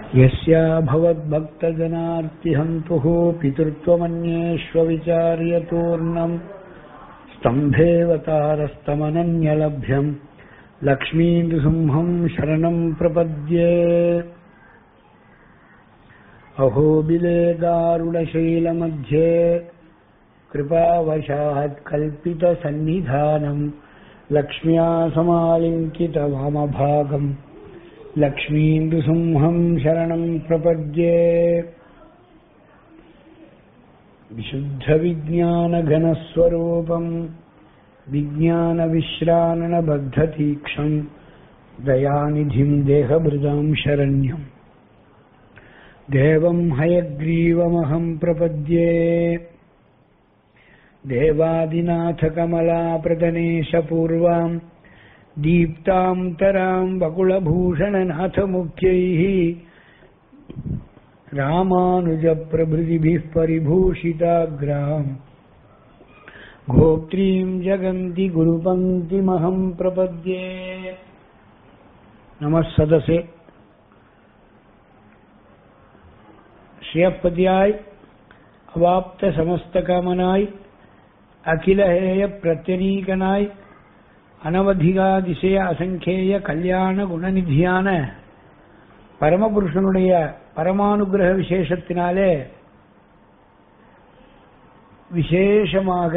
यस्या भवद्भक्तजनार्तिहन्तुः पितृत्वमन्येष्वविचार्यतूर्णम् स्तम्भेवतारस्तमनन्यलभ्यम् लक्ष्मीन्दुसिंहम् शरणम् प्रपद्ये अहोबिले गारुडशैलमध्ये कृपावशात् कल्पितसन्निधानम् लक्ष्म्या समालिङ्कितवामभागम् लक्ष्मीन्दुसिंहम् शरणम् प्रपद्ये विशुद्धविज्ञानघनस्वरूपम् विज्ञानविश्राणबद्धतीक्षम् दयानिधिम् देहभृताम् शरण्यम् देवम् हयग्रीवमहम् प्रपद्ये देवादिनाथकमलाप्रदनेशपूर्वाम् दीप्ताम् तराम् वकुलभूषणनाथमुख्यैः रामानुजप्रभृतिभिः परिभूषिताग्राम् गोप्त्रीम् जगन्ति गुरुपङ्क्तिमहम् प्रपद्ये नमः सदसे ஸ்ரீயப்பதியாய் அவாப்த சமஸ்தகமனாய் அகிலஹேய பிரத்யனீகனாய் அனவதிகாதிசய அசங்கேய கல்யாண குணநிதியான பரமபுருஷனுடைய பரமானுகிரக விசேஷத்தினாலே விசேஷமாக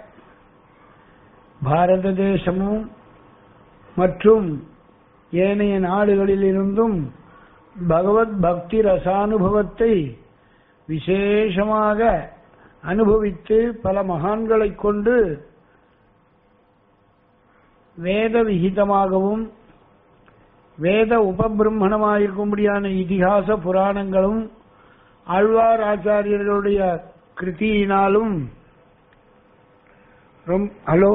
பாரத தேசமும் மற்றும் ஏனைய நாடுகளிலிருந்தும் பகவத் பக்தி ரசானுபவத்தை விசேஷமாக அனுபவித்து பல மகான்களை கொண்டு வேத விகிதமாகவும் வேத உபபிரம்மணமாயிருக்கும்படியான இதிகாச புராணங்களும் ஆழ்வார் ஆச்சாரியர்களுடைய கிருதியினாலும் ரொம் ஹலோ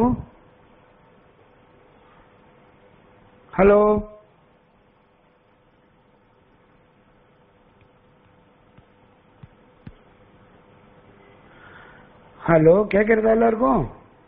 ஹலோ ஹலோ கேட்கறதா எல்லாருக்கும்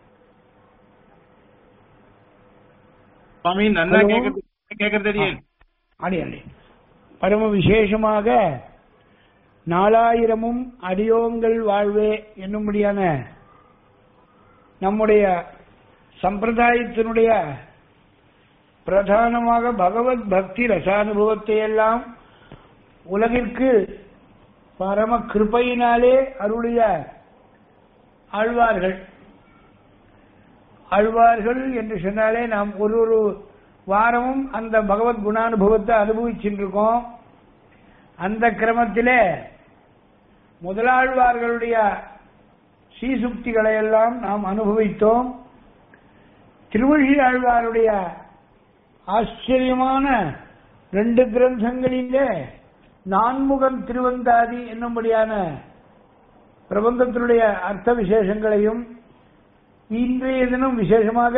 சுவாமி நல்லா Hello? கேக்குறது கேக்குறது தெரியும் அடி அடி பரம விசேஷமாக நாலாயிரமும் அடியோங்கள் வாழ்வே என்னும்படியான நம்முடைய சம்பிரதாயத்தினுடைய பிரதானமாக பகவத் பக்தி ரசானுபவத்தை எல்லாம் உலகிற்கு பரம கிருபையினாலே அருளிய ஆழ்வார்கள் ஆழ்வார்கள் என்று சொன்னாலே நாம் ஒரு ஒரு வாரமும் அந்த பகவத் குணானுபவத்தை அனுபவிச்சுருக்கோம் அந்த கிரமத்திலே முதலாழ்வார்களுடைய ஸ்ரீசுக்திகளை எல்லாம் நாம் அனுபவித்தோம் திருவள்ளி ஆழ்வாருடைய ஆச்சரியமான ரெண்டு கிரந்தங்களிலே நான்முகன் திருவந்தாதி என்னும்படியான பிரபந்தத்தினுடைய அர்த்த விசேஷங்களையும் இன்றைய தினம் விசேஷமாக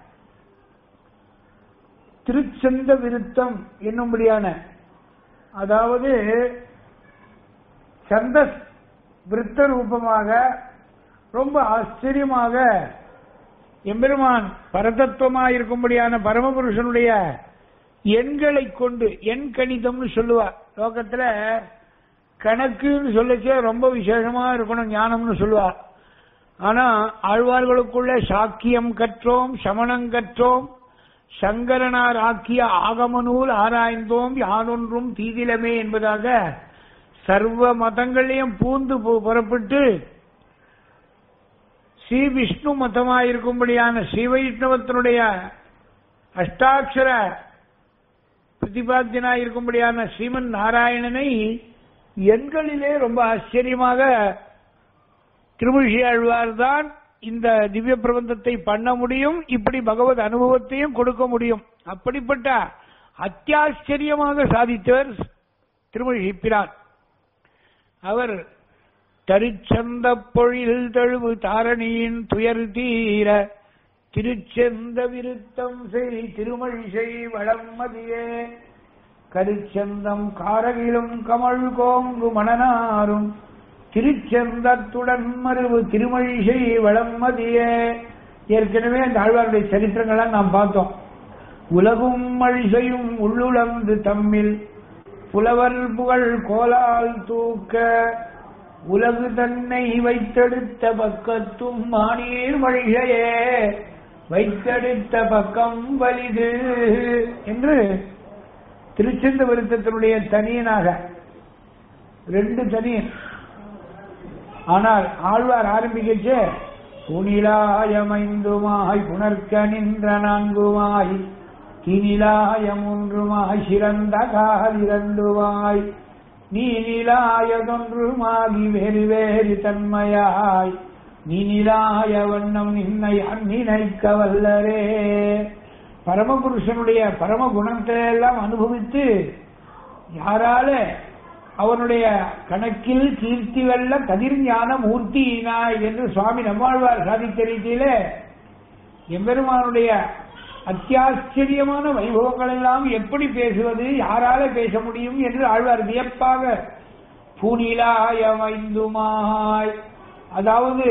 திருச்சந்த விருத்தம் என்னும்படியான அதாவது சந்த விருத்த ரூபமாக ரொம்ப ஆச்சரியமாக எம்பெருமான் பரதத்துவமாக இருக்கும்படியான பரமபுருஷனுடைய எண்களை கொண்டு எண் கணிதம்னு சொல்லுவா லோகத்துல கணக்குன்னு சொல்லச்சே ரொம்ப விசேஷமா இருக்கணும் ஞானம்னு சொல்லுவா ஆனா ஆழ்வார்களுக்குள்ள சாக்கியம் கற்றோம் சமணம் கற்றோம் சங்கரனார் ஆக்கிய ஆகம நூல் ஆராய்ந்தோம் யானொன்றும் தீதிலமே என்பதாக சர்வ மதங்களையும் பூந்து பு- புறப்பட்டு ஸ்ரீ விஷ்ணு மதமாயிருக்கும்படியான ஸ்ரீ வைஷ்ணவத்தினுடைய அஷ்டாட்சர பிரதிபாத்தியனாயிருக்கும்படியான ஸ்ரீமன் நாராயணனை எண்களிலே ரொம்ப ஆச்சரியமாக திருமூழ்கி ஆழ்வார் தான் இந்த திவ்ய பிரபந்தத்தை பண்ண முடியும் இப்படி பகவத் அனுபவத்தையும் கொடுக்க முடியும் அப்படிப்பட்ட அத்தியாச்சரியமாக சாதித்தவர் திருமொழி பிரான் அவர் தரிச்சந்த பொழில் தழுவு தாரணியின் துயர் தீர திருச்செந்த விருத்தம் செய் திருமழிசை வளம்மதியே கருச்சந்தம் காரகிலும் கமழ் கோங்கு மணனாரும் திருச்செந்தத்துடன் மருவு திருமழிசை வளம்மதியே ஏற்கனவே அந்த ஆழ்வாருடைய சரித்திரங்களை நாம் பார்த்தோம் உலகும் மழிசையும் உள்ளுளந்து தம்மில் புலவர் புகழ் கோலால் தூக்க உலகு தன்னை வைத்தெடுத்த பக்கத்தும் மானீர் மழிகையே வைத்தெடுத்த பக்கம் வலிது என்று திருச்செந்த விருத்தத்தினுடைய தனியனாக ரெண்டு தனியன் ஆனால் ஆழ்வார் ஆரம்பிக்கச்சே புனிலாயமைந்துமாய் புனர்க்க நின்ற நான்குமாய் கினிலாய மூன்றுமாய் சிறந்த கால் இரண்டுமாய் நீ நிலாயதொன்றுமாகி வேறு வேறு தன்மையாய் நீ நிலாய வண்ணம் நின்னை அந்நினைக்க வல்லரே பரமபுருஷனுடைய பரம குணத்தை எல்லாம் அனுபவித்து யாரால அவனுடைய கணக்கில் கீர்த்தி வெல்ல கதிர்ஞான மூர்த்தியினாய் என்று சுவாமி நம்மாழ்வார் சாதித்த ரீதியில எம்பெருமானுடைய அத்தியாச்சரியமான வைபவங்கள் எல்லாம் எப்படி பேசுவது யாரால பேச முடியும் என்று ஆழ்வார் வியப்பாக பூனிலாயமைந்துமாய் அதாவது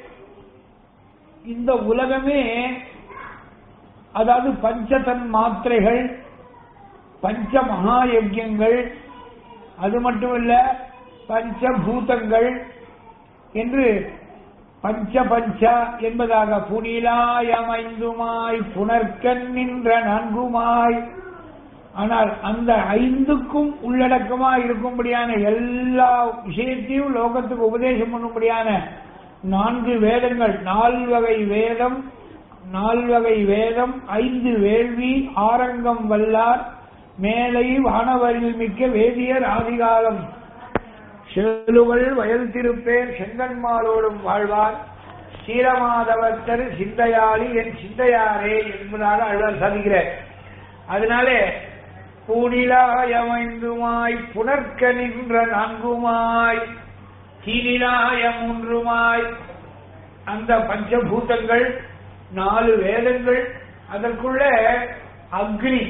இந்த உலகமே அதாவது பஞ்சதன் மாத்திரைகள் பஞ்ச மகாயஜங்கள் அது மட்டுமல்ல பஞ்சபூதங்கள் என்று பஞ்ச பஞ்ச என்பதாக புனிலாயமைந்துமாய் புனர்க்கண் நின்ற நான்குமாய் ஆனால் அந்த ஐந்துக்கும் உள்ளடக்கமா இருக்கும்படியான எல்லா விஷயத்தையும் லோகத்துக்கு உபதேசம் பண்ணும்படியான நான்கு வேதங்கள் நால்வகை வேதம் நால்வகை வேதம் ஐந்து வேள்வி ஆரங்கம் வல்லார் மேலை வானவரில் மிக்க வேதியர் ஆதிகாலம் செல்லுகள் வயல் திருப்பேர் செங்கன்மாலோடும் வாழ்வார் சீரமாதவத்தர் சிந்தையாளி என் சிந்தையாரே என்பதாக அழ்வார் சாதிக்கிறார் அதனாலே பூனிலாயமைந்துமாய் புனர்க்க நின்ற நான்குமாய் தீனிலாய மூன்றுமாய் அந்த பஞ்சபூதங்கள் நாலு வேதங்கள் அதற்குள்ள அக்னி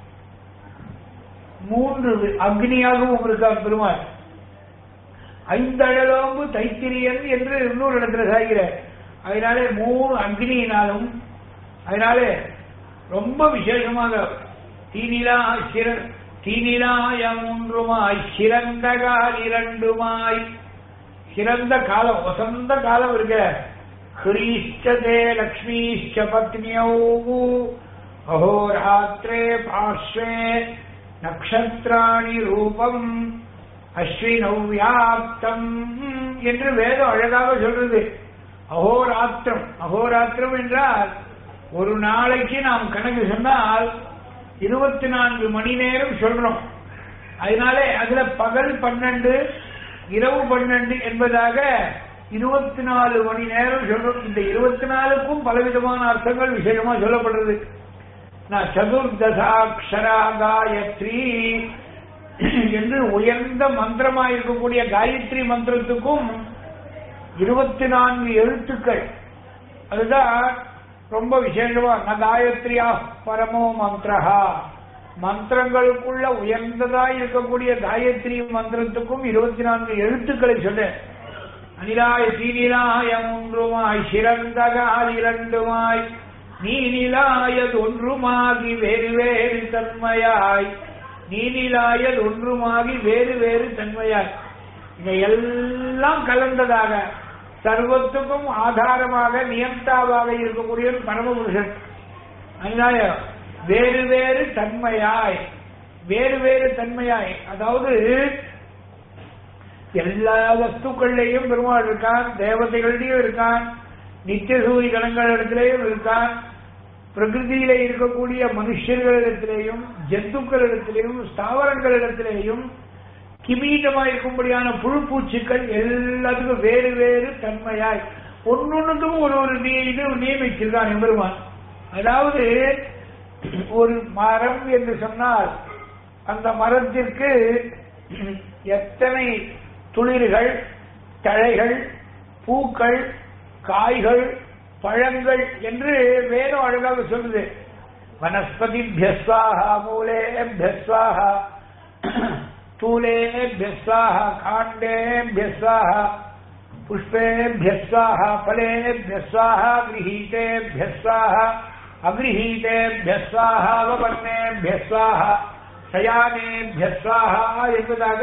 மூன்று அக்னியாகவும் இருக்கார் பெருமாள் ஐந்தழலோம்பு தைத்திரியன் என்று இன்னொரு இடத்துல சாய்கிறார் அதனாலே மூணு அக்னியினாலும் அதனாலே ரொம்ப விசேஷமாக தீனிலா சிற தீனிலாய மூன்றுமாய் சிறந்தகால் இரண்டுமாய் சிறந்த காலம் வசந்த காலம் இருக்க ஹ்ரீஷ்டதே லக்ஷ்மீஷ்ட பத்னியோ அஹோராத்திரே பார்ஸ்வே நக்ஷத்ராணி ரூபம் அஸ்வினௌவியாப்தம் என்று வேதம் அழகாக சொல்றது அகோராத்திரம் அகோராத்திரம் என்றால் ஒரு நாளைக்கு நாம் கணக்கு சொன்னால் இருபத்தி நான்கு மணி நேரம் சொல்றோம் அதனாலே அதுல பகல் பன்னெண்டு இரவு பன்னெண்டு என்பதாக இருபத்தி நாலு மணி நேரம் சொல்றோம் இந்த இருபத்தி நாலுக்கும் பலவிதமான அர்த்தங்கள் விசேஷமா சொல்லப்படுறது நான் சதுர்தசாட்சரா காயத்ரி என்று உயர்ந்த மந்திரமா இருக்கக்கூடிய காயத்ரி மந்திரத்துக்கும் இருபத்தி நான்கு எழுத்துக்கள் அதுதான் ரொம்ப விசேஷமா ந காயத்ரியா பரமோ மந்திரஹா மந்திரங்களுக்குள்ள உயர்ந்ததா இருக்கக்கூடிய காயத்ரி மந்திரத்துக்கும் இருபத்தி நான்கு எழுத்துக்களை சொன்னேன் அனிலாய சீனிலாய மூன்றுமாய் சிறந்தகால் இரண்டுமாய் நீ நிலாயது ஒன்றுமாகி வேறு வேறு தன்மையாய் நீனிலாயல் ஒன்றுமாகி வேறு வேறு தன்மையாய் இதை எல்லாம் கலந்ததாக சர்வத்துக்கும் ஆதாரமாக நியந்தாவாக இருக்கக்கூடிய பரமபுருஷன் அதனால வேறு வேறு தன்மையாய் வேறு வேறு தன்மையாய் அதாவது எல்லா வஸ்துக்கள்லையும் பெருமாள் இருக்கான் தேவதைகளிடையும் இருக்கான் நித்திய சூரிய கணங்களிடத்திலேயும் இருக்கான் பிரகிருதியில இருக்கக்கூடிய மனுஷர்களிடத்திலேயும் ஜந்துக்களிடத்திலேயும் ஸ்தாவரங்களிடத்திலேயும் கிமீட்டமா இருக்கும்படியான புழு பூச்சிகள் எல்லாத்துக்கும் வேறு வேறு தன்மையாய் ஒன்னொன்னுக்கும் ஒரு ஒரு நீ- இது நியமிச்சிருக்கான் எம்பெருமான் அதாவது ஒரு மரம் என்று சொன்னால் அந்த மரத்திற்கு எத்தனை துளிர்கள் தழைகள் பூக்கள் காய்கள் பழங்கள் என்று வேதம் அழகாக சொல்லுது வனஸ்பதி மூலே தூலே காண்டே புஷ்பேभ्यः स्वाहा फलेभ्यः स्वाहा गृहीतेभ्यः स्वाहा अगृहीतेभ्यः स्वाहा वपन्नेभ्यः स्वाहा சயானேபியஸ்வாஹா என்பதாக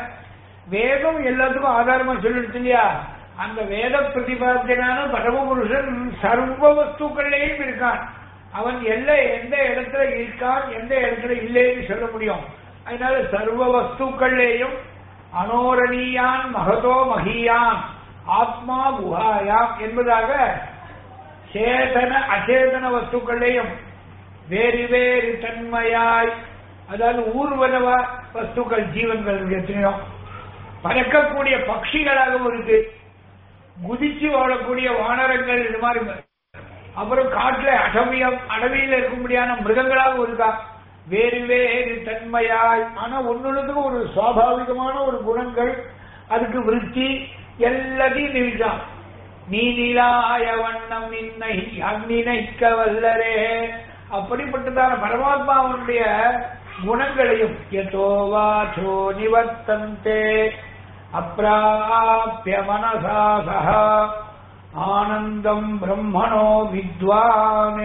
வேதம் எல்லாத்துக்கும் ஆதாரமா சொல்லிடுச்சு இல்லையா அந்த வேத பிரதிபாத்தியனான பரமபுருஷன் சர்வ வஸ்துக்கள்லையும் இருக்கான் அவன் எல்லை எந்த இடத்துல இருக்கான் எந்த இடத்துல இல்லைன்னு சொல்ல முடியும் அதனால சர்வ வஸ்துக்கள்லேயும் அனோரணீயான் மகதோ மகியான் ஆத்மா குஹாயாம் என்பதாக சேதன அச்சேதன வஸ்துக்கள்லையும் வேறு வேறு தன்மையாய் அதாவது ஊர்வன வஸ்துக்கள் ஜீவன்கள் எத்தனையோ பறக்கக்கூடிய பட்சிகளாகவும் இருக்கு குதிச்சு வாழக்கூடிய வானரங்கள் இது மாதிரி அப்புறம் காட்டுல அடவியம் அடவியில் இருக்கும்படியான மிருகங்களாகவும் இருக்கா வேறு வேறு தன்மையாய் ஆனா ஒன்னொன்றுக்கும் ஒரு சுவாபாவிகமான ஒரு குணங்கள் அதுக்கு விருத்தி எல்லாத்தையும் நிறுத்தான் நீ நிலாய வண்ணம் நின்னை அந்நினைக்க வல்லரே அப்படிப்பட்டதான பரமாத்மாவுடைய குணங்களையும் எதோ வாச்சோ நிவர்த்தந்தே அப்பிராபிய மனசா சக ஆனந்தம் பிரம்மணோ வித்வான்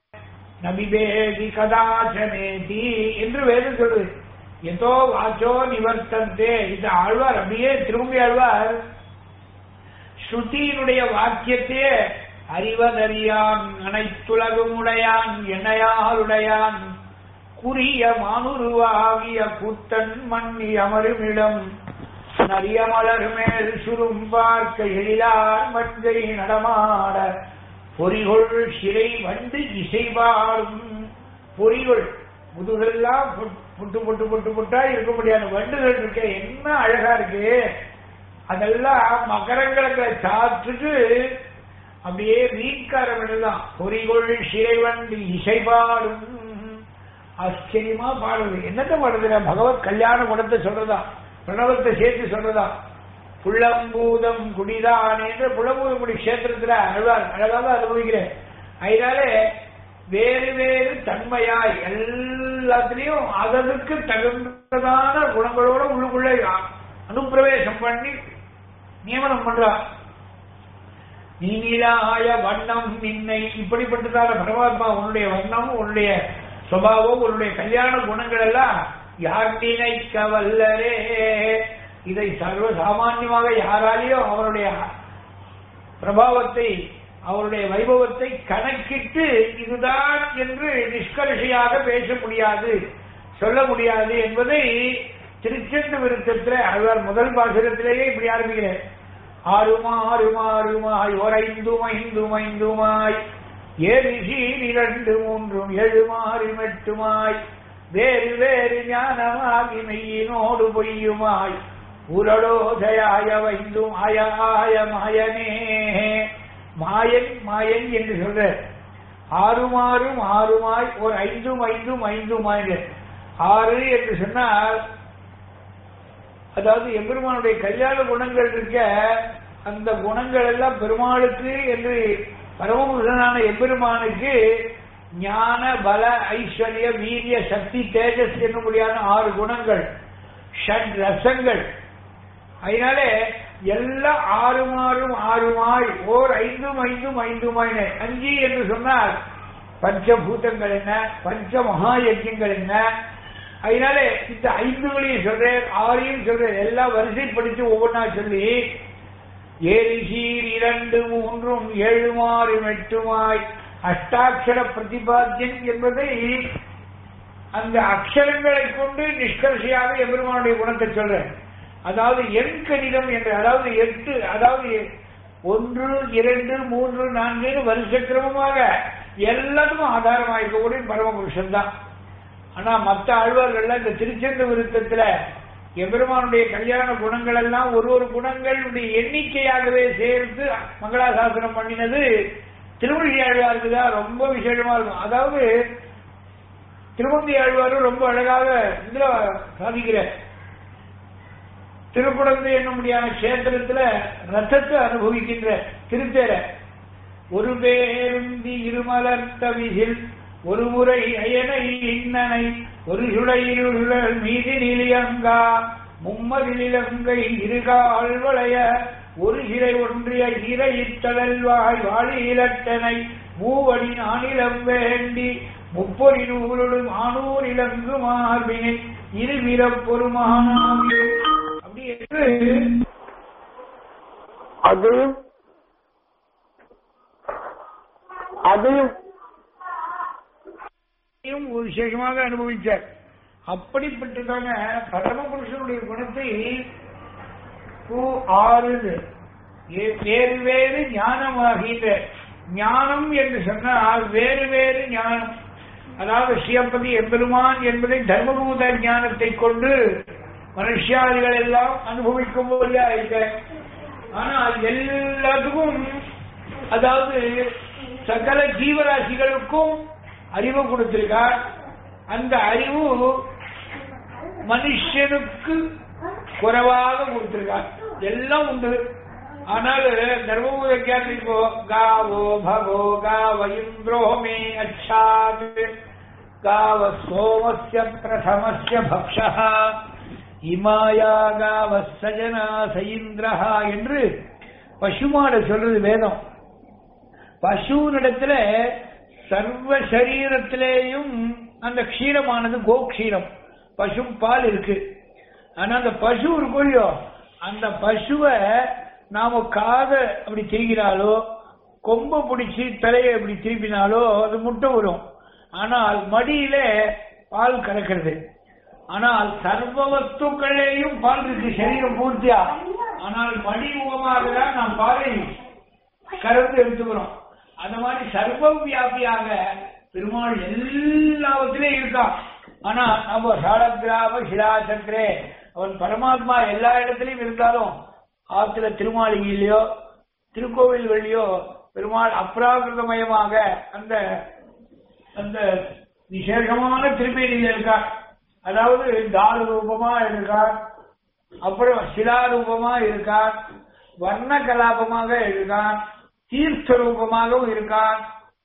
நபிபேதி கதாச்சனேதி என்று வேதம் சொல்லுது எதோ வாச்சோ நிவர்த்தந்தே இது ஆழ்வார் அப்படியே திரும்பி ஆழ்வார் ஸ்ருதியினுடைய வாக்கியத்தையே அறிவதறியான் அனைத்துலகும் உடையான் எண்ணையாளுடையான் குறிய மானுருவாகிய கூத்தன் மண்ணி அமருமிடம் நரிய மலர் மேல் சுரும் பார்க்க எழிலார் மஞ்சை நடமாட பொறிகொள் சிறை வந்து இசைவாடும் பொறிகொள் முதுகெல்லாம் புட்டு புட்டு புட்டு புட்டா இருக்க முடியாது வண்டுகள் இருக்க என்ன அழகா இருக்கு அதெல்லாம் மகரங்களை சாத்துட்டு அப்படியே வீக்கார வேண்டுதான் பொறிகொள் சிறை வந்து இசைபாடும் ஆச்சரியமா பாடுது என்னத்த பாடுதுல பகவத் கல்யாண குணத்தை சொல்றதா பிரணவத்தை சேர்த்து சொல்றதா புள்ளம்பூதம் குடிதான் என்று புள்ளம்பூதம் குடி கஷேத்திரத்துல அழகாக அழகாக அனுபவிக்கிறேன் அதனாலே வேறு வேறு தன்மையாய் எல்லாத்திலையும் அதற்கு தகுந்ததான குணங்களோட உள்ளுக்குள்ள அனுப்பிரவேசம் பண்ணி நியமனம் பண்றார் நீனிலாய வண்ணம் நின்னை இப்படிப்பட்டதான பரமாத்மா உன்னுடைய வண்ணம் உன்னுடைய சுபாவம் உன்னுடைய கல்யாண குணங்கள் எல்லாம் யார் நினைக்க வல்லரே இதை சர்வ சாமான்யமாக யாராலையும் அவருடைய பிரபாவத்தை அவருடைய வைபவத்தை கணக்கிட்டு இதுதான் என்று நிஷ்கர்ஷையாக பேச முடியாது சொல்ல முடியாது என்பதை திருச்செந்து விருத்தத்தில் அழ்வார் முதல் பாசுரத்திலேயே இப்படி ஆரம்பிக்கிறேன் ஆறுமாறுமாறுமாய் ஓரைந்தும் ஐந்தும் ஐந்துமாய் ஏரிசீர் இரண்டு மூன்றும் எழுமாறு மெட்டுமாய் வேறு வேறு ஞானமாகி மெய்யினோடு பொய்யுமாய் உரடோதயாய வைந்தும் அயாய மாயனே மாயன் மாயன் என்று சொல்ற ஆறுமாறும் ஆறுமாய் ஒரு ஐந்தும் ஐந்தும் ஐந்துமாய் ஆறு என்று சொன்னால் அதாவது எம்பெருமானுடைய கல்யாண குணங்கள் இருக்க அந்த குணங்கள் எல்லாம் பெருமாளுக்கு என்று பரமபுருஷனான எம்பெருமானுக்கு ஞான பல ஐஸ்வர்ய வீரிய சக்தி தேஜஸ் என்னும்படியான ஆறு குணங்கள் ஷட் ரசங்கள் அதனாலே எல்லாம் ஆறுமாறும் ஆறுமாய் ஓர் ஐந்தும் ஐந்தும் ஐந்துமாய் அஞ்சு என்று சொன்னால் பஞ்சபூதங்கள் என்ன பஞ்ச மகா யஜ்யங்கள் என்ன அதனால இந்த ஐந்துகளையும் சொல்றேன் ஆறையும் சொல்றேன் எல்லாம் வரிசைப்படுத்தி ஒவ்வொன்றா சொல்லி ஏரிசீர் இரண்டு மூன்றும் ஏழுமாறும் எட்டுமாய் அஷ்டாட்சர பிரதிபாத்தியம் என்பதை அந்த அக்ஷரங்களை கொண்டு நிஷ்கர்ஷையாக எம்பெருமானுடைய குணத்தை சொல்றேன் அதாவது எண் கணிதம் என்று அதாவது எட்டு அதாவது ஒன்று இரண்டு மூன்று நான்கு வருஷ கிரமமாக எல்லாத்துக்கும் ஆதாரமாக இருக்கக்கூடிய பரமபுருஷன் தான் ஆனா மற்ற ஆழ்வார்கள் இந்த திருச்செந்த விருத்தத்துல எம்பெருமானுடைய கல்யாண குணங்கள் எல்லாம் ஒரு ஒரு குணங்களுடைய எண்ணிக்கையாகவே சேர்த்து மங்களாசாசனம் பண்ணினது திருமொழி ஆழ்வாருக்கு தான் ரொம்ப விசேஷமா இருக்கும் அதாவது திருமந்தி ஆழ்வாரும் ரொம்ப அழகாக இதுல சாதிக்கிற திருக்குடந்தை என்னும்படியான கஷேத்திரத்துல ரத்தத்தை அனுபவிக்கின்ற திருத்தேர ஒரு பேருந்தி இருமலர்த்த விசில் ஒரு முறை அயனை இன்னனை ஒரு சுளையிருள் மீதி நிலியங்கா மும்மதிலங்கை இருகால் வளைய ஒரு சிறை ஒன்றிய இறையித்தழல்வாய் வாழி இலட்டனை மூவடி நானிலம் வேண்டி முப்பொறி நூலும் ஆனூர் இலங்கு மார்பினை இருவிரப்பொருமானாவி அப்படி என்று அதையும் அதையும் இதையும் ஒரு விசேஷமாக அனுபவிச்சார் அப்படிப்பட்டதான பரமபுருஷனுடைய குணத்தை பூ ஆறு ஏ- வேறு வேறு ஞானமாகின்ற ஞானம் என்று சொன்னால் வேறு வேறு ஞானம் அதாவது சிவப்பதி எம்பெருமான் என்பதை தர்மபூத ஞானத்தை கொண்டு மனுஷியாதிகள் எல்லாம் அனுபவிக்கும் போதே இருக்க ஆனால் எல்லாத்துக்கும் அதாவது சகல ஜீவராசிகளுக்கும் அறிவு கொடுத்திருக்கார் அந்த அறிவு மனுஷனுக்கு குறைவாக கொடுத்திருக்கார் எல்லாம் உண்டு ஆனால் தர்மபுரம் இப்போ காவோ பகோ காவ இந்திரோ மே அச்சாத் காவ சோமஸ்ய பிரதமஸ்ய பக்ஷா இமாயா காவ சஜனா சயிந்திரஹா என்று பசுமாட சொல்றது வேதம் பசுவினிடத்துல சர்வ சரீரத்திலேயும் அந்த க்ஷீரமானது கோக்ஷீரம் பசு பால் இருக்கு ஆனா அந்த பசு இருக்கும் இல்லையோ அந்த பசுவை நாம காத அப்படி திருகினாலோ கொம்ப பிடிச்சி தலையை அப்படி திருப்பினாலோ அது முட்டை வரும் ஆனால் மடியில பால் கலக்கிறது ஆனால் சர்வ வஸ்துக்களையும் பால் இருக்கு சரீரம் பூர்த்தியா ஆனால் மடி முகமாக தான் நாம் பாலை கலந்து எடுத்துக்கிறோம் அந்த மாதிரி சர்வ வியாபியாக பெருமாள் எல்லாவற்றிலையும் இருக்கான் ஆனா நம்ம சாலக்கிராம சிலாசக்கரே அவன் பரமாத்மா எல்லா இடத்துலயும் இருந்தாலும் ஆத்துல திருமாளிகையிலயோ திருக்கோவில்களிலயோ பெருமாள் அப்ராகிருதமயமாக அந்த அந்த விசேஷமான திருப்பேரியில் இருக்கார் அதாவது தாரு ரூபமா இருக்கார் அப்புறம் சிலா ரூபமா இருக்கார் வர்ண கலாபமாக இருக்கான் தீர்த்த ரூபமாகவும் இருக்கான்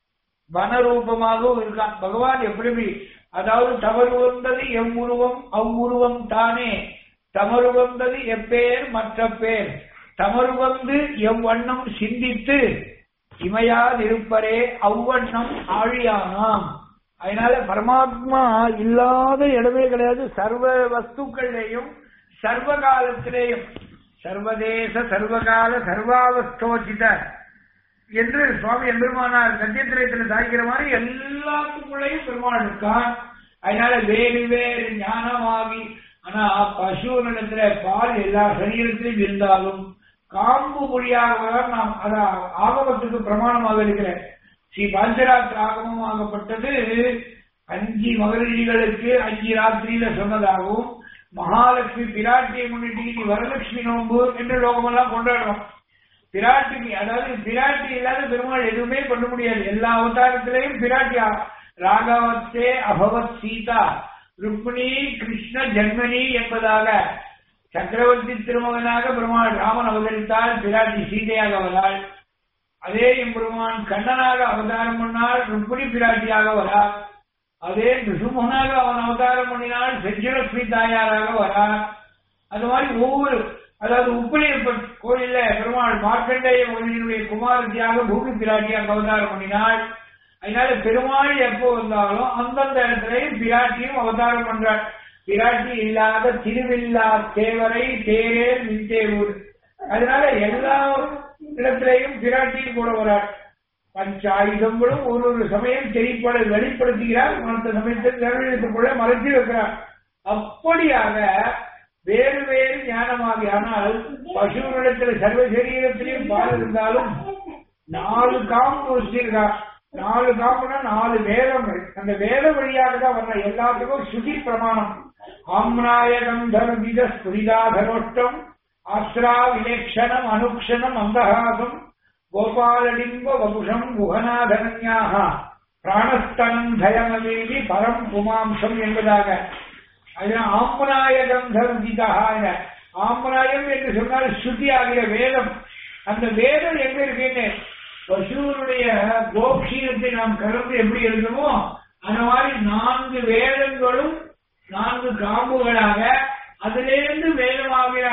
வன ரூபமாகவும் இருக்கான் பகவான் எப்படி அதாவது தவறு வந்தது எவ்வுருவம் அவ்வுருவம் தானே தமறு வந்தது எப்பேர் மற்ற பேர் தமறு வந்து எவ்வண்ணம் சிந்தித்து இமையாதிருப்பரே அவ்வண்ணம் ஆழியானாம் அதனால பரமாத்மா இல்லாத இடமே கிடையாது சர்வ வஸ்துக்கள்லேயும் சர்வ காலத்திலேயும் சர்வதேச சர்வகால சர்வாவஸ்தோச்சித என்று சுவாமி எம்பெருமானார் சத்தியத்திரத்தில் சாய்க்கிற மாதிரி எல்லாத்துக்குள்ளேயும் பெருமாள் இருக்கான் அதனால வேறு வேறு ஞானமாகி ஆனா பசு நிலத்துல பால் எல்லா சரீரத்திலும் இருந்தாலும் காம்பு மொழியாக நாம் அத ஆகமத்துக்கு பிரமாணமாக இருக்கிறேன் ஸ்ரீ பாஞ்சராத்திர ஆகமமாகப்பட்டது அஞ்சு மகரிஷிகளுக்கு அஞ்சு ராத்திரியில சொன்னதாகவும் மகாலட்சுமி பிராட்டியை முன்னிட்டு இன்னைக்கு வரலட்சுமி நோன்பு என்று லோகமெல்லாம் கொண்டாடுறோம் பிராட்டிக்கு அதாவது பிராட்டி இல்லாத பெருமாள் எதுவுமே பண்ண முடியாது எல்லா அவதாரத்திலையும் பிராட்டி ஆ- ராகவத்தே அபவத் சீதா ருக்மிணி கிருஷ்ண ஜன்மனி என்பதாக சக்கரவர்த்தி திருமகனாக பெருமாள் ராமன் அவதரித்தால் பிராட்டி சீதையாக வராள் அதே எம்பெருமான் கண்ணனாக அவதாரம் பண்ணால் ருக்மிணி பிராட்டியாக வரார் அதே நிசுமனாக அவன் அவதாரம் பண்ணினால் செஞ்சலட்சுமி தாயாராக வரார் அது மாதிரி ஒவ்வொரு அதாவது உப்பிலியப்பட் கோயில்ல பெருமாள் மார்க்கண்டேய மகனினுடைய குமாரத்தியாக பூமி பிராட்டியாக அவதாரம் பண்ணினாள் அதனால பெருமாள் எப்போ வந்தாலும் அந்தந்த இடத்துலயும் பிராட்டியும் அவதாரம் பண்றாள் பிராட்டி இல்லாத திருவில்லா தேவரை தேரேர் மின்தேவூர் அதனால எல்லா இடத்திலையும் பிராட்டியும் கூட வராள் பஞ்சாயுதங்களும் ஒரு ஒரு சமயம் தெரிப்பட வெளிப்படுத்துகிறார் மற்ற சமயத்தில் நிறைவேற்றப்பட மறைத்து வைக்கிறார் அப்படியாக வேறு வேறு ஞானமாக ஆனால் பசுவிடத்தில் சர்வ சரீரத்திலையும் பால் இருந்தாலும் நாலு காம்பு வச்சிருக்கார் நாலு காம்புனா நாலு வேதங்கள் அந்த வேத வழியாக தான் வர்ற எல்லாத்துக்கும் சுதி பிரமாணம் ஆம்னாயகம் தர்மித ஸ்புரிதாதரோட்டம் ஆஸ்ரா விலேக்ஷணம் அனுக்ஷணம் அந்தகாசம் கோபாலடிம்ப வபுஷம் குகநாதனன்யாக பிராணஸ்தனம் தயமலேவி பரம் புமாம்சம் என்பதாக அதனால் ஆம்பநாயகம் தர்மிதாக ஆம்பநாயம் என்று சொன்னால் ஸ்ருதி ஆகிய வேதம் அந்த வேதம் எங்க இருக்குன்னு பசுவனுடைய கோக்ஷீரத்தை நாம் கலந்து எப்படி எழுதுமோ அந்த மாதிரி நான்கு வேதங்களும் நான்கு காம்புகளாக அதிலிருந்து வேதமாகிற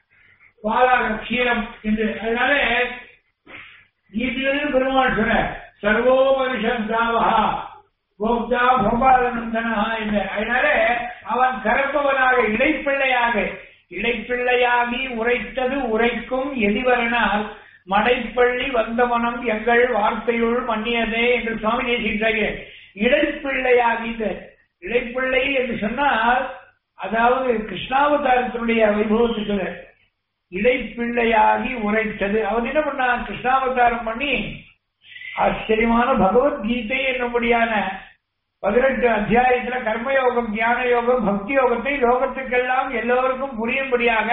பாலாக க்ஷீரம் என்று அதனால கீதையிலும் பெருமாள் சொன்ன சர்வோபனிஷம் தாவகா கோப்தா கோபாலநந்தனா என்ற அதனால அவன் கரப்பவனாக இடைப்பிள்ளையாக இடைப்பிள்ளையாகி உரைத்தது உரைக்கும் எதிவரனால் மடைப்பள்ளி வந்தவனம் எங்கள் வார்த்தையுள் மன்னியதே என்று சுவாமி நேசிக்கிறார்கள் இடைப்பிள்ளையாகி இந்த இடைப்பிள்ளை என்று சொன்னால் அதாவது கிருஷ்ணாவதாரத்தினுடைய வைபவத்துக்கு இடைப்பிள்ளையாகி உரைத்தது அவன் என்ன பண்ணான் கிருஷ்ணாவதாரம் பண்ணி ஆச்சரியமான பகவத்கீதை என்னும்படியான பதினெட்டு அத்தியாயத்துல கர்மயோகம் ஞான யோகம் பக்தி யோகத்தை லோகத்துக்கெல்லாம் எல்லோருக்கும் புரியும்படியாக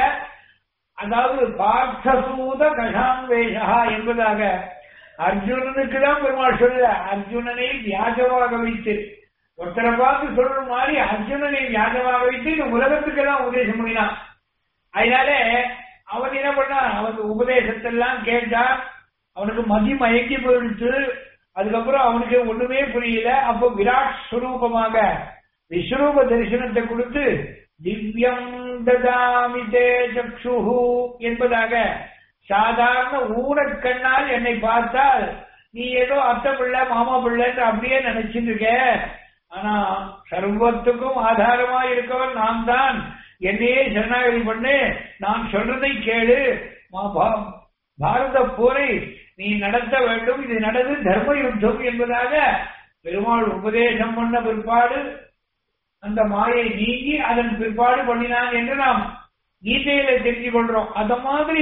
அதாவது பார்த்தசூத கஷான்வேஷா என்பதாக அர்ஜுனனுக்கு தான் பெருமாள் சொல்ல அர்ஜுனனை வியாஜமாக வைத்து ஒருத்தரை பார்த்து சொல்ற மாதிரி அர்ஜுனனை வியாஜமாக வைத்து இந்த உலகத்துக்கெல்லாம் உபதேசம் பண்ணினான் அதனால அவன் என்ன பண்ணான் அவனுக்கு உபதேசத்தெல்லாம் கேட்டான் அவனுக்கு மதி மயங்கி போயிடுச்சு அதுக்கப்புறம் அவனுக்கு ஒண்ணுமே புரியல அப்போ விராட் ஸ்வரூபமாக விஸ்வரூப தரிசனத்தை கொடுத்து திவ்யம் ததாமி தே சக்ஷுஹு என்பதாக சாதாரண ஊனக்கண்ணால் என்னை பார்த்தால் நீ ஏதோ அத்தை பிள்ளை மாமா பிள்ளைன்னு அப்படியே நினைச்சிட்டு இருக்க ஆனா சர்வத்துக்கும் ஆதாரமா இருக்கவன் நான் தான் என்னையே சரணாகதி பண்ணு நான் சொல்றதை கேளு மா- பா- பாரத போரை நீ நடத்த வேண்டும் இது நடந்து தர்ம யுத்தம் என்பதாக பெருமாள் உபதேசம் பண்ண பிற்பாடு அந்த மாயை நீங்கி அதன் பிற்பாடு பண்ணினான் என்று நாம் கீதையில தெரிஞ்சு கொள்றோம் அந்த மாதிரி